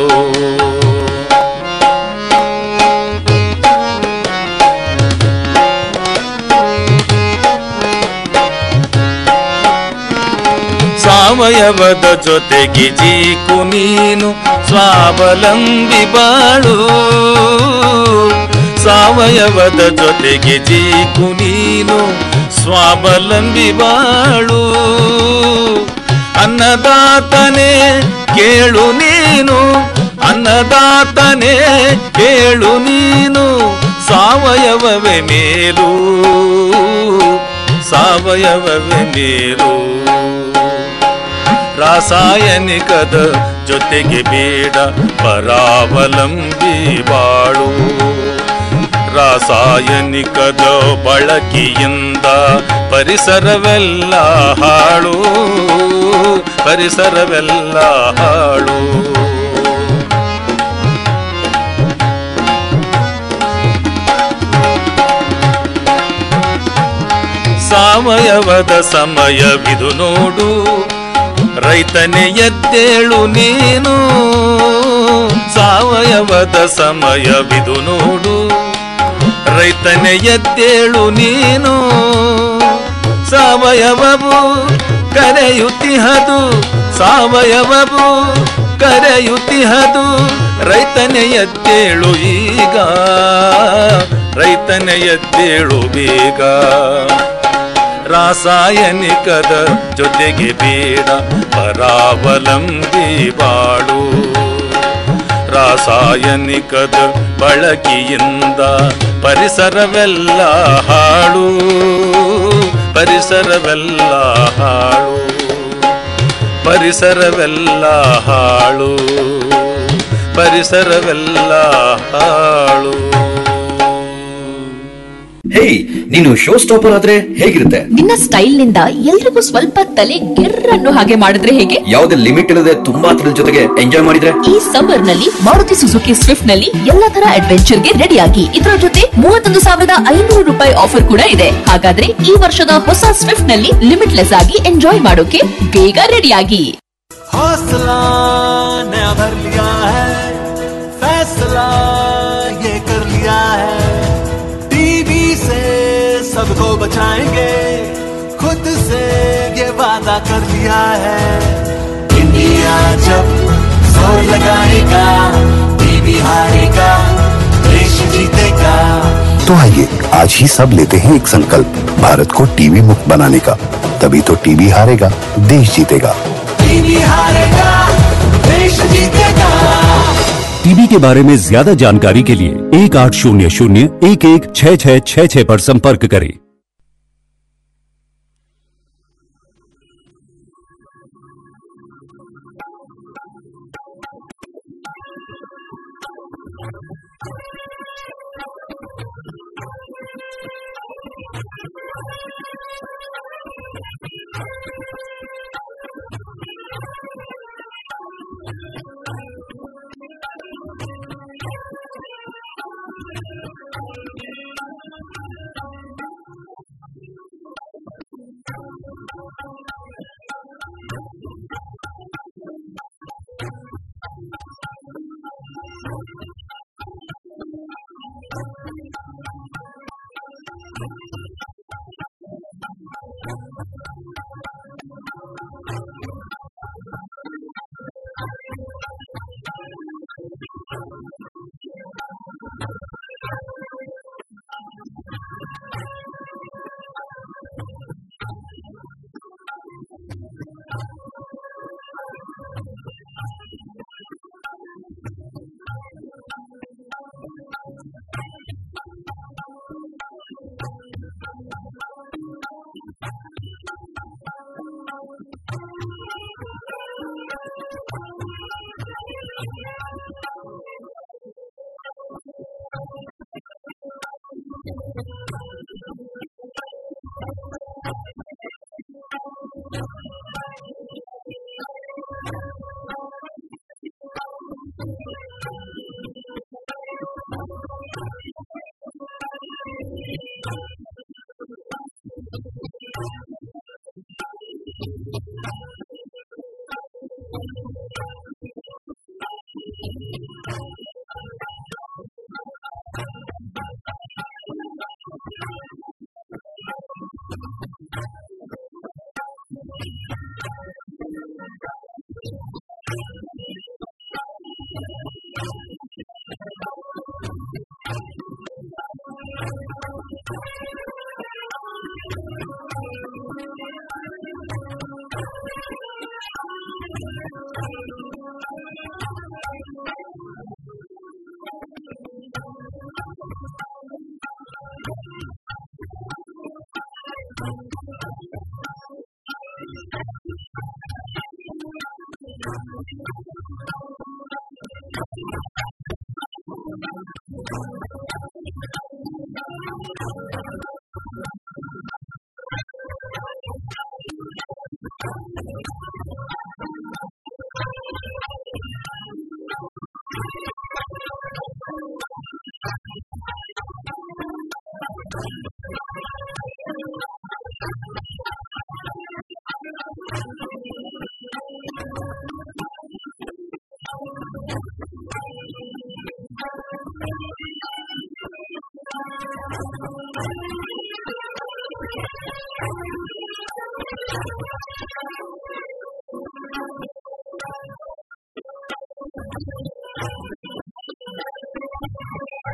ಸಾವಯವದ ಜೊತೆಗೆ ಜೀಕು ನೀನು ಸ್ವಾವಲಂಬಿ ಬಾಳು ಸಾವಯವದ ಜೊತೆಗೆ ಜೀಕು ನೀನು ಸ್ವಾವಲಂಬಿ ಬಾಳು ಅನ್ನದಾತನೇ ಕೇಳು ನೀನು ಅನ್ನದಾತನೇ ಕೇಳು ನೀನು ಸಾವಯವವೇ ಮೇಲು ಸಾವಯವವೇ ಮೇಲು ರಾಸಾಯನಿಕದ ಜೊತೆಗೆ ಬೇಡ ಪರಾವಲಂಬಿ ಬಾಳು ರಾಸಾಯನಿಕದ ಬಳಕೆಯಿಂದ ಪರಿಸರವೆಲ್ಲ ಹಾಳು ಪರಿಸರವೆಲ್ಲ ಹಾಳು ಸಾವಯವದ ಸಮಯವಿದು ನೋಡು ರೈತನೇ ಎದ್ದೇಳು ನೀನು ಸಾವಯವದ ಸಮಯವಿದು ನೋಡು ರೈತನೇ ಎದ್ದೇಳು ನೀನು ಸಾವಯವವು ಕರೆಯುತ್ತಿಹದು ಸಾವಯವವು ಕರೆಯುತ್ತಿಹದು ರೈತನೇ ಎದ್ದೇಳು ಈಗ ರೈತನೇ ಎದ್ದೇಳು ಬೇಗ ರಾಸಾಯನಿಕದ ಜೊತೆಗೆ ಬೇಡ ಪರಾವಲಂಬಿ ಬಾಳು ರಾಸಾಯನಿಕದ ಬಳಕೆಯಿಂದ ಪರಿಸರವೆಲ್ಲ ಹಾಳು ಪರಿಸರವೆಲ್ಲ ಹಾಳು ಪರಿಸರವೆಲ್ಲ ಹಾಳು ಪರಿಸರವೆಲ್ಲ ಹಾಳು ಹೇಯ್ ನೀನು ಶೋ ಸ್ಟಾಪರ್ ಆದ್ರೆ ಹೇಗಿರುತ್ತೆ ನಿನ್ನ ಸ್ಟೈಲ್ ನಿಂದ ಎಲ್ರಿಗೂ ಸ್ವಲ್ಪ ತಲೆ ಗೆರ್ರನ್ನು ಹಾಗೆ ಮಾಡಿದ್ರೆ ಹೇಗೆ ಯಾವುದೇ ಲಿಮಿಟ್ ಇಲ್ಲದೆ ತುಂಬಾ ಥ್ರಿಲ್ ಜೊತೆಗೆ ಎಂಜಾಯ್ ಮಾಡಿದ್ರೆ ಈ ಸಮ್ಮರ್ ನಲ್ಲಿ ಮಾರುತಿ ಸುಜುಕಿ ಸ್ವಿಫ್ಟ್ ನಲ್ಲಿ ಎಲ್ಲಾ ತರ ಅಡ್ವೆಂಚರ್ ಗೆ ರೆಡಿ ಆಗಿ ಇದರ ಜೊತೆ ಮೂವತ್ತೊಂದು ಸಾವಿರದ ಐನೂರು ರೂಪಾಯಿ ಆಫರ್ ಕೂಡ ಇದೆ ಹಾಗಾದ್ರೆ ಈ ವರ್ಷದ ಹೊಸ ಸ್ವಿಫ್ಟ್ ನಲ್ಲಿ ಲಿಮಿಟ್ಲೆಸ್ ಆಗಿ ಎಂಜಾಯ್ ಮಾಡೋಕೆ ಬೇಗ ರೆಡಿ ಆಗಿ हौसला नया भर लिया है फैसला ये कर लिया है टीवी से सबको बचाएंगे खुद से ये वादा कर लिया है इंडिया जब जोर लगाएगा टीवी हारेगा देश जीतेगा तो आइए आज ही सब लेते हैं एक संकल्प भारत को टीवी मुक्त बनाने का तभी तो टीवी हारेगा देश जीतेगा टीवी हारेगा देश जीतेगा टीबी के बारे में ज्यादा जानकारी के लिए एक आठ शून्य शून्य एक एक छः छः छः छः पर संपर्क करें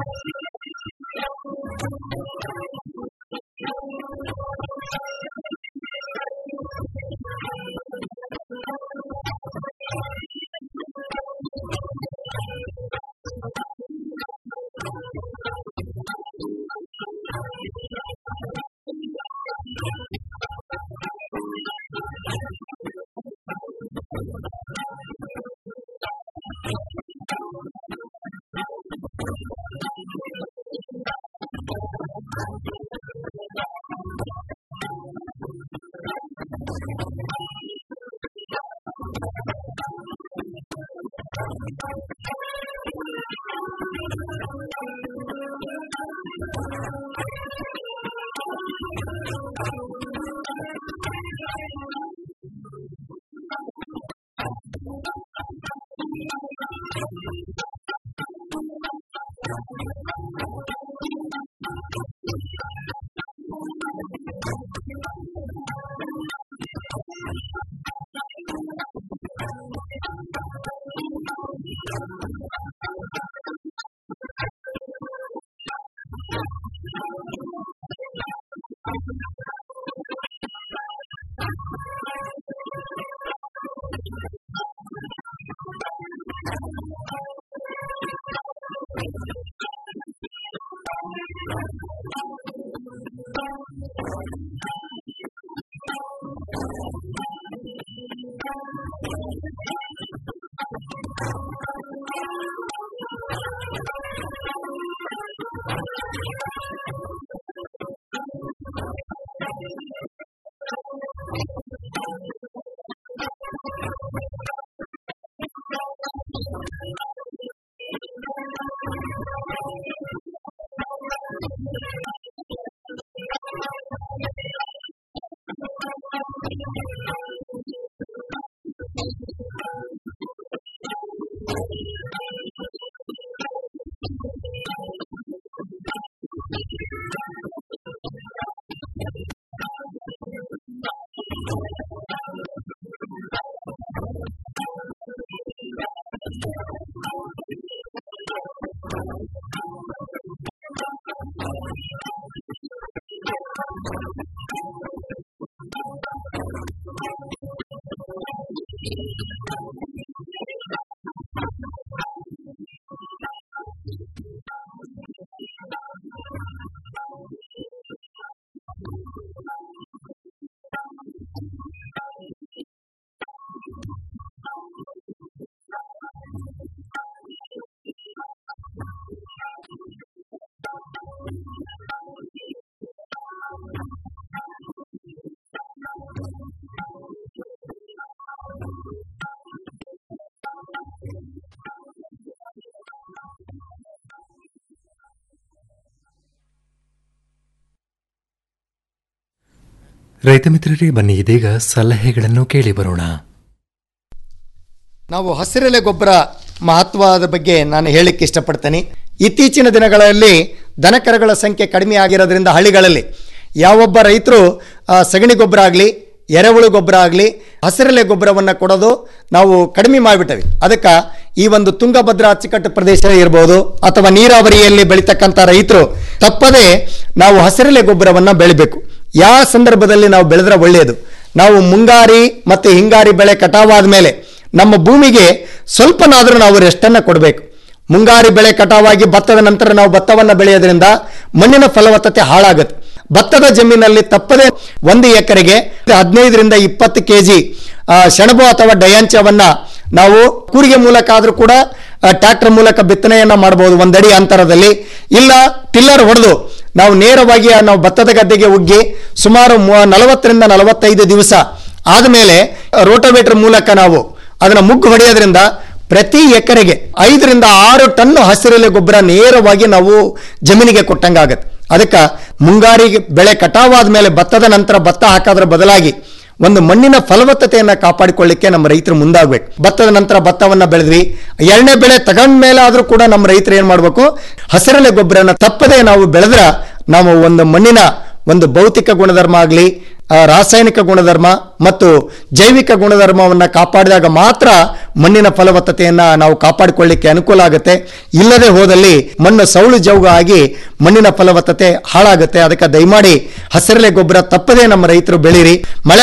ರೈತ ಮಿತ್ರರೇ ಬನ್ನಿ ಇದೀಗ ಸಲಹೆಗಳನ್ನು ಕೇಳಿ ಬರೋಣ ನಾವು ಹಸಿರೆಲೆ ಗೊಬ್ಬರ ಮಹತ್ವದ ಬಗ್ಗೆ ನಾನು ಹೇಳಲಿಕ್ಕೆ ಇಷ್ಟಪಡ್ತೇನೆ ಇತ್ತೀಚಿನ ದಿನಗಳಲ್ಲಿ ದನಕರಗಳ ಸಂಖ್ಯೆ ಕಡಿಮೆ ಆಗಿರೋದ್ರಿಂದ ಹಳ್ಳಿಗಳಲ್ಲಿ ಯಾವೊಬ್ಬ ರೈತರು ಆ, ಸಗಣಿ ಗೊಬ್ಬರ ಆಗಲಿ ಎರೆಹುಳು ಗೊಬ್ಬರ ಆಗಲಿ ಹಸಿರೆಲೆ ಗೊಬ್ಬರವನ್ನು ಕೊಡೋದು ನಾವು ಕಡಿಮೆ ಮಾಡಿಬಿಟ್ಟವಿ ಅದಕ್ಕೆ ಈ ಒಂದು ತುಂಗಭದ್ರಾ ಅಚ್ಚುಕಟ್ಟು ಪ್ರದೇಶ ಇರ್ಬೋದು ಅಥವಾ ನೀರಾವರಿಯಲ್ಲಿ ಬೆಳೀತಕ್ಕಂಥ ರೈತರು ತಪ್ಪದೇ ನಾವು ಹಸಿರೆಲೆ ಗೊಬ್ಬರವನ್ನು ಬೆಳಿಬೇಕು ಯಾವ ಸಂದರ್ಭದಲ್ಲಿ ನಾವು ಬೆಳೆದ್ರೆ ಒಳ್ಳೆಯದು ನಾವು ಮುಂಗಾರಿ ಮತ್ತು ಹಿಂಗಾರಿ ಬೆಳೆ ಕಟಾವಾದ ಮೇಲೆ ನಮ್ಮ ಭೂಮಿಗೆ ಸ್ವಲ್ಪನಾದರೂ ನಾವು ರೆಸ್ಟನ್ನು ಕೊಡಬೇಕು ಮುಂಗಾರಿ ಬೆಳೆ ಕಟಾವಾಗಿ ಭತ್ತದ ನಂತರ ನಾವು ಭತ್ತವನ್ನು ಬೆಳೆಯೋದ್ರಿಂದ ಮಣ್ಣಿನ ಫಲವತ್ತತೆ ಹಾಳಾಗುತ್ತೆ ಭತ್ತದ ಜಮೀನಲ್ಲಿ ತಪ್ಪದೆ ಒಂದು ಎಕರೆಗೆ ಹದಿನೈದರಿಂದ ಇಪ್ಪತ್ತು ಕೆ ಜಿ ಸೆಣಬು ಅಥವಾ ಡಯಾಂಚವನ್ನ ನಾವು ಕೂರಿಗೆ ಮೂಲಕ ಆದರೂ ಕೂಡ ಟ್ರ್ಯಾಕ್ಟರ್ ಮೂಲಕ ಬಿತ್ತನೆಯನ್ನ ಮಾಡಬಹುದು ಒಂದಡಿ ಅಂತರದಲ್ಲಿ ಇಲ್ಲ ಟಿಲ್ಲರ್ ಹೊಡೆದು ನಾವು ನೇರವಾಗಿ ಆ ನಾವು ಭತ್ತದ ಗದ್ದೆಗೆ ಉಗ್ಗಿ ಸುಮಾರು ಮೂ- ನಲವತ್ತರಿಂದ ನಲವತ್ತೈದು ದಿವಸ ಆದಮೇಲೆ ರೋಟೋವೇಟರ್ ಮೂಲಕ ನಾವು ಅದನ್ನ ಮುಗ್ಗು ಹೊಡೆಯೋದ್ರಿಂದ ಪ್ರತಿ ಎಕರೆಗೆ ಐದರಿಂದ ಆರು ಟನ್ ಹಸಿರೆಲೆ ಗೊಬ್ಬರ ನೇರವಾಗಿ ನಾವು ಜಮೀನಿಗೆ ಕೊಟ್ಟಂಗಾಗತ್ತೆ ಅದಕ್ಕೆ ಮುಂಗಾರಿ ಬೆಳೆ ಕಟಾವಾದ ಮೇಲೆ ಭತ್ತದ ನಂತರ ಭತ್ತ ಹಾಕೋದ್ರ ಬದಲಾಗಿ ಒಂದು ಮಣ್ಣಿನ ಫಲವತ್ತತೆಯನ್ನು ಕಾಪಾಡಿಕೊಳ್ಳಿಕ್ಕೆ ನಮ್ಮ ರೈತರು ಮುಂದಾಗಬೇಕು ಭತ್ತದ ನಂತರ ಭತ್ತವನ್ನ ಬೆಳೆದ್ವಿ ಎರಡನೇ ಬೆಳೆ ತಗೊಂಡ ಮೇಲೆ ಆದ್ರೂ ಕೂಡ ನಮ್ಮ ರೈತರು ಏನ್ ಮಾಡಬೇಕು ಹಸಿರೆಲೆ ಗೊಬ್ಬರನ ತಪ್ಪದೆ ನಾವು ಬೆಳೆದ್ರ ನಾವು ಒಂದು ಮಣ್ಣಿನ ಒಂದು ಭೌತಿಕ ಗುಣಧರ್ಮ ಆಗಲಿ ರಾಸಾಯನಿಕ ಗುಣಧರ್ಮ ಮತ್ತು ಜೈವಿಕ ಗುಣಧರ್ಮವನ್ನು ಕಾಪಾಡಿದಾಗ ಮಾತ್ರ ಮಣ್ಣಿನ ಫಲವತ್ತತೆಯನ್ನ ನಾವು ಕಾಪಾಡಿಕೊಳ್ಳಿಕ್ಕೆ ಅನುಕೂಲ ಆಗುತ್ತೆ ಇಲ್ಲದೆ ಹೋದಲ್ಲಿ ಮಣ್ಣು ಸೌಳು ಜೌಗ ಆಗಿ ಮಣ್ಣಿನ ಫಲವತ್ತತೆ ಹಾಳಾಗುತ್ತೆ ಅದಕ್ಕೆ ದಯಮಾಡಿ ಹಸಿರೆಲೆ ಗೊಬ್ಬರ ತಪ್ಪದೇ ನಮ್ಮ ರೈತರು ಬೆಳೀರಿ ಮಳೆ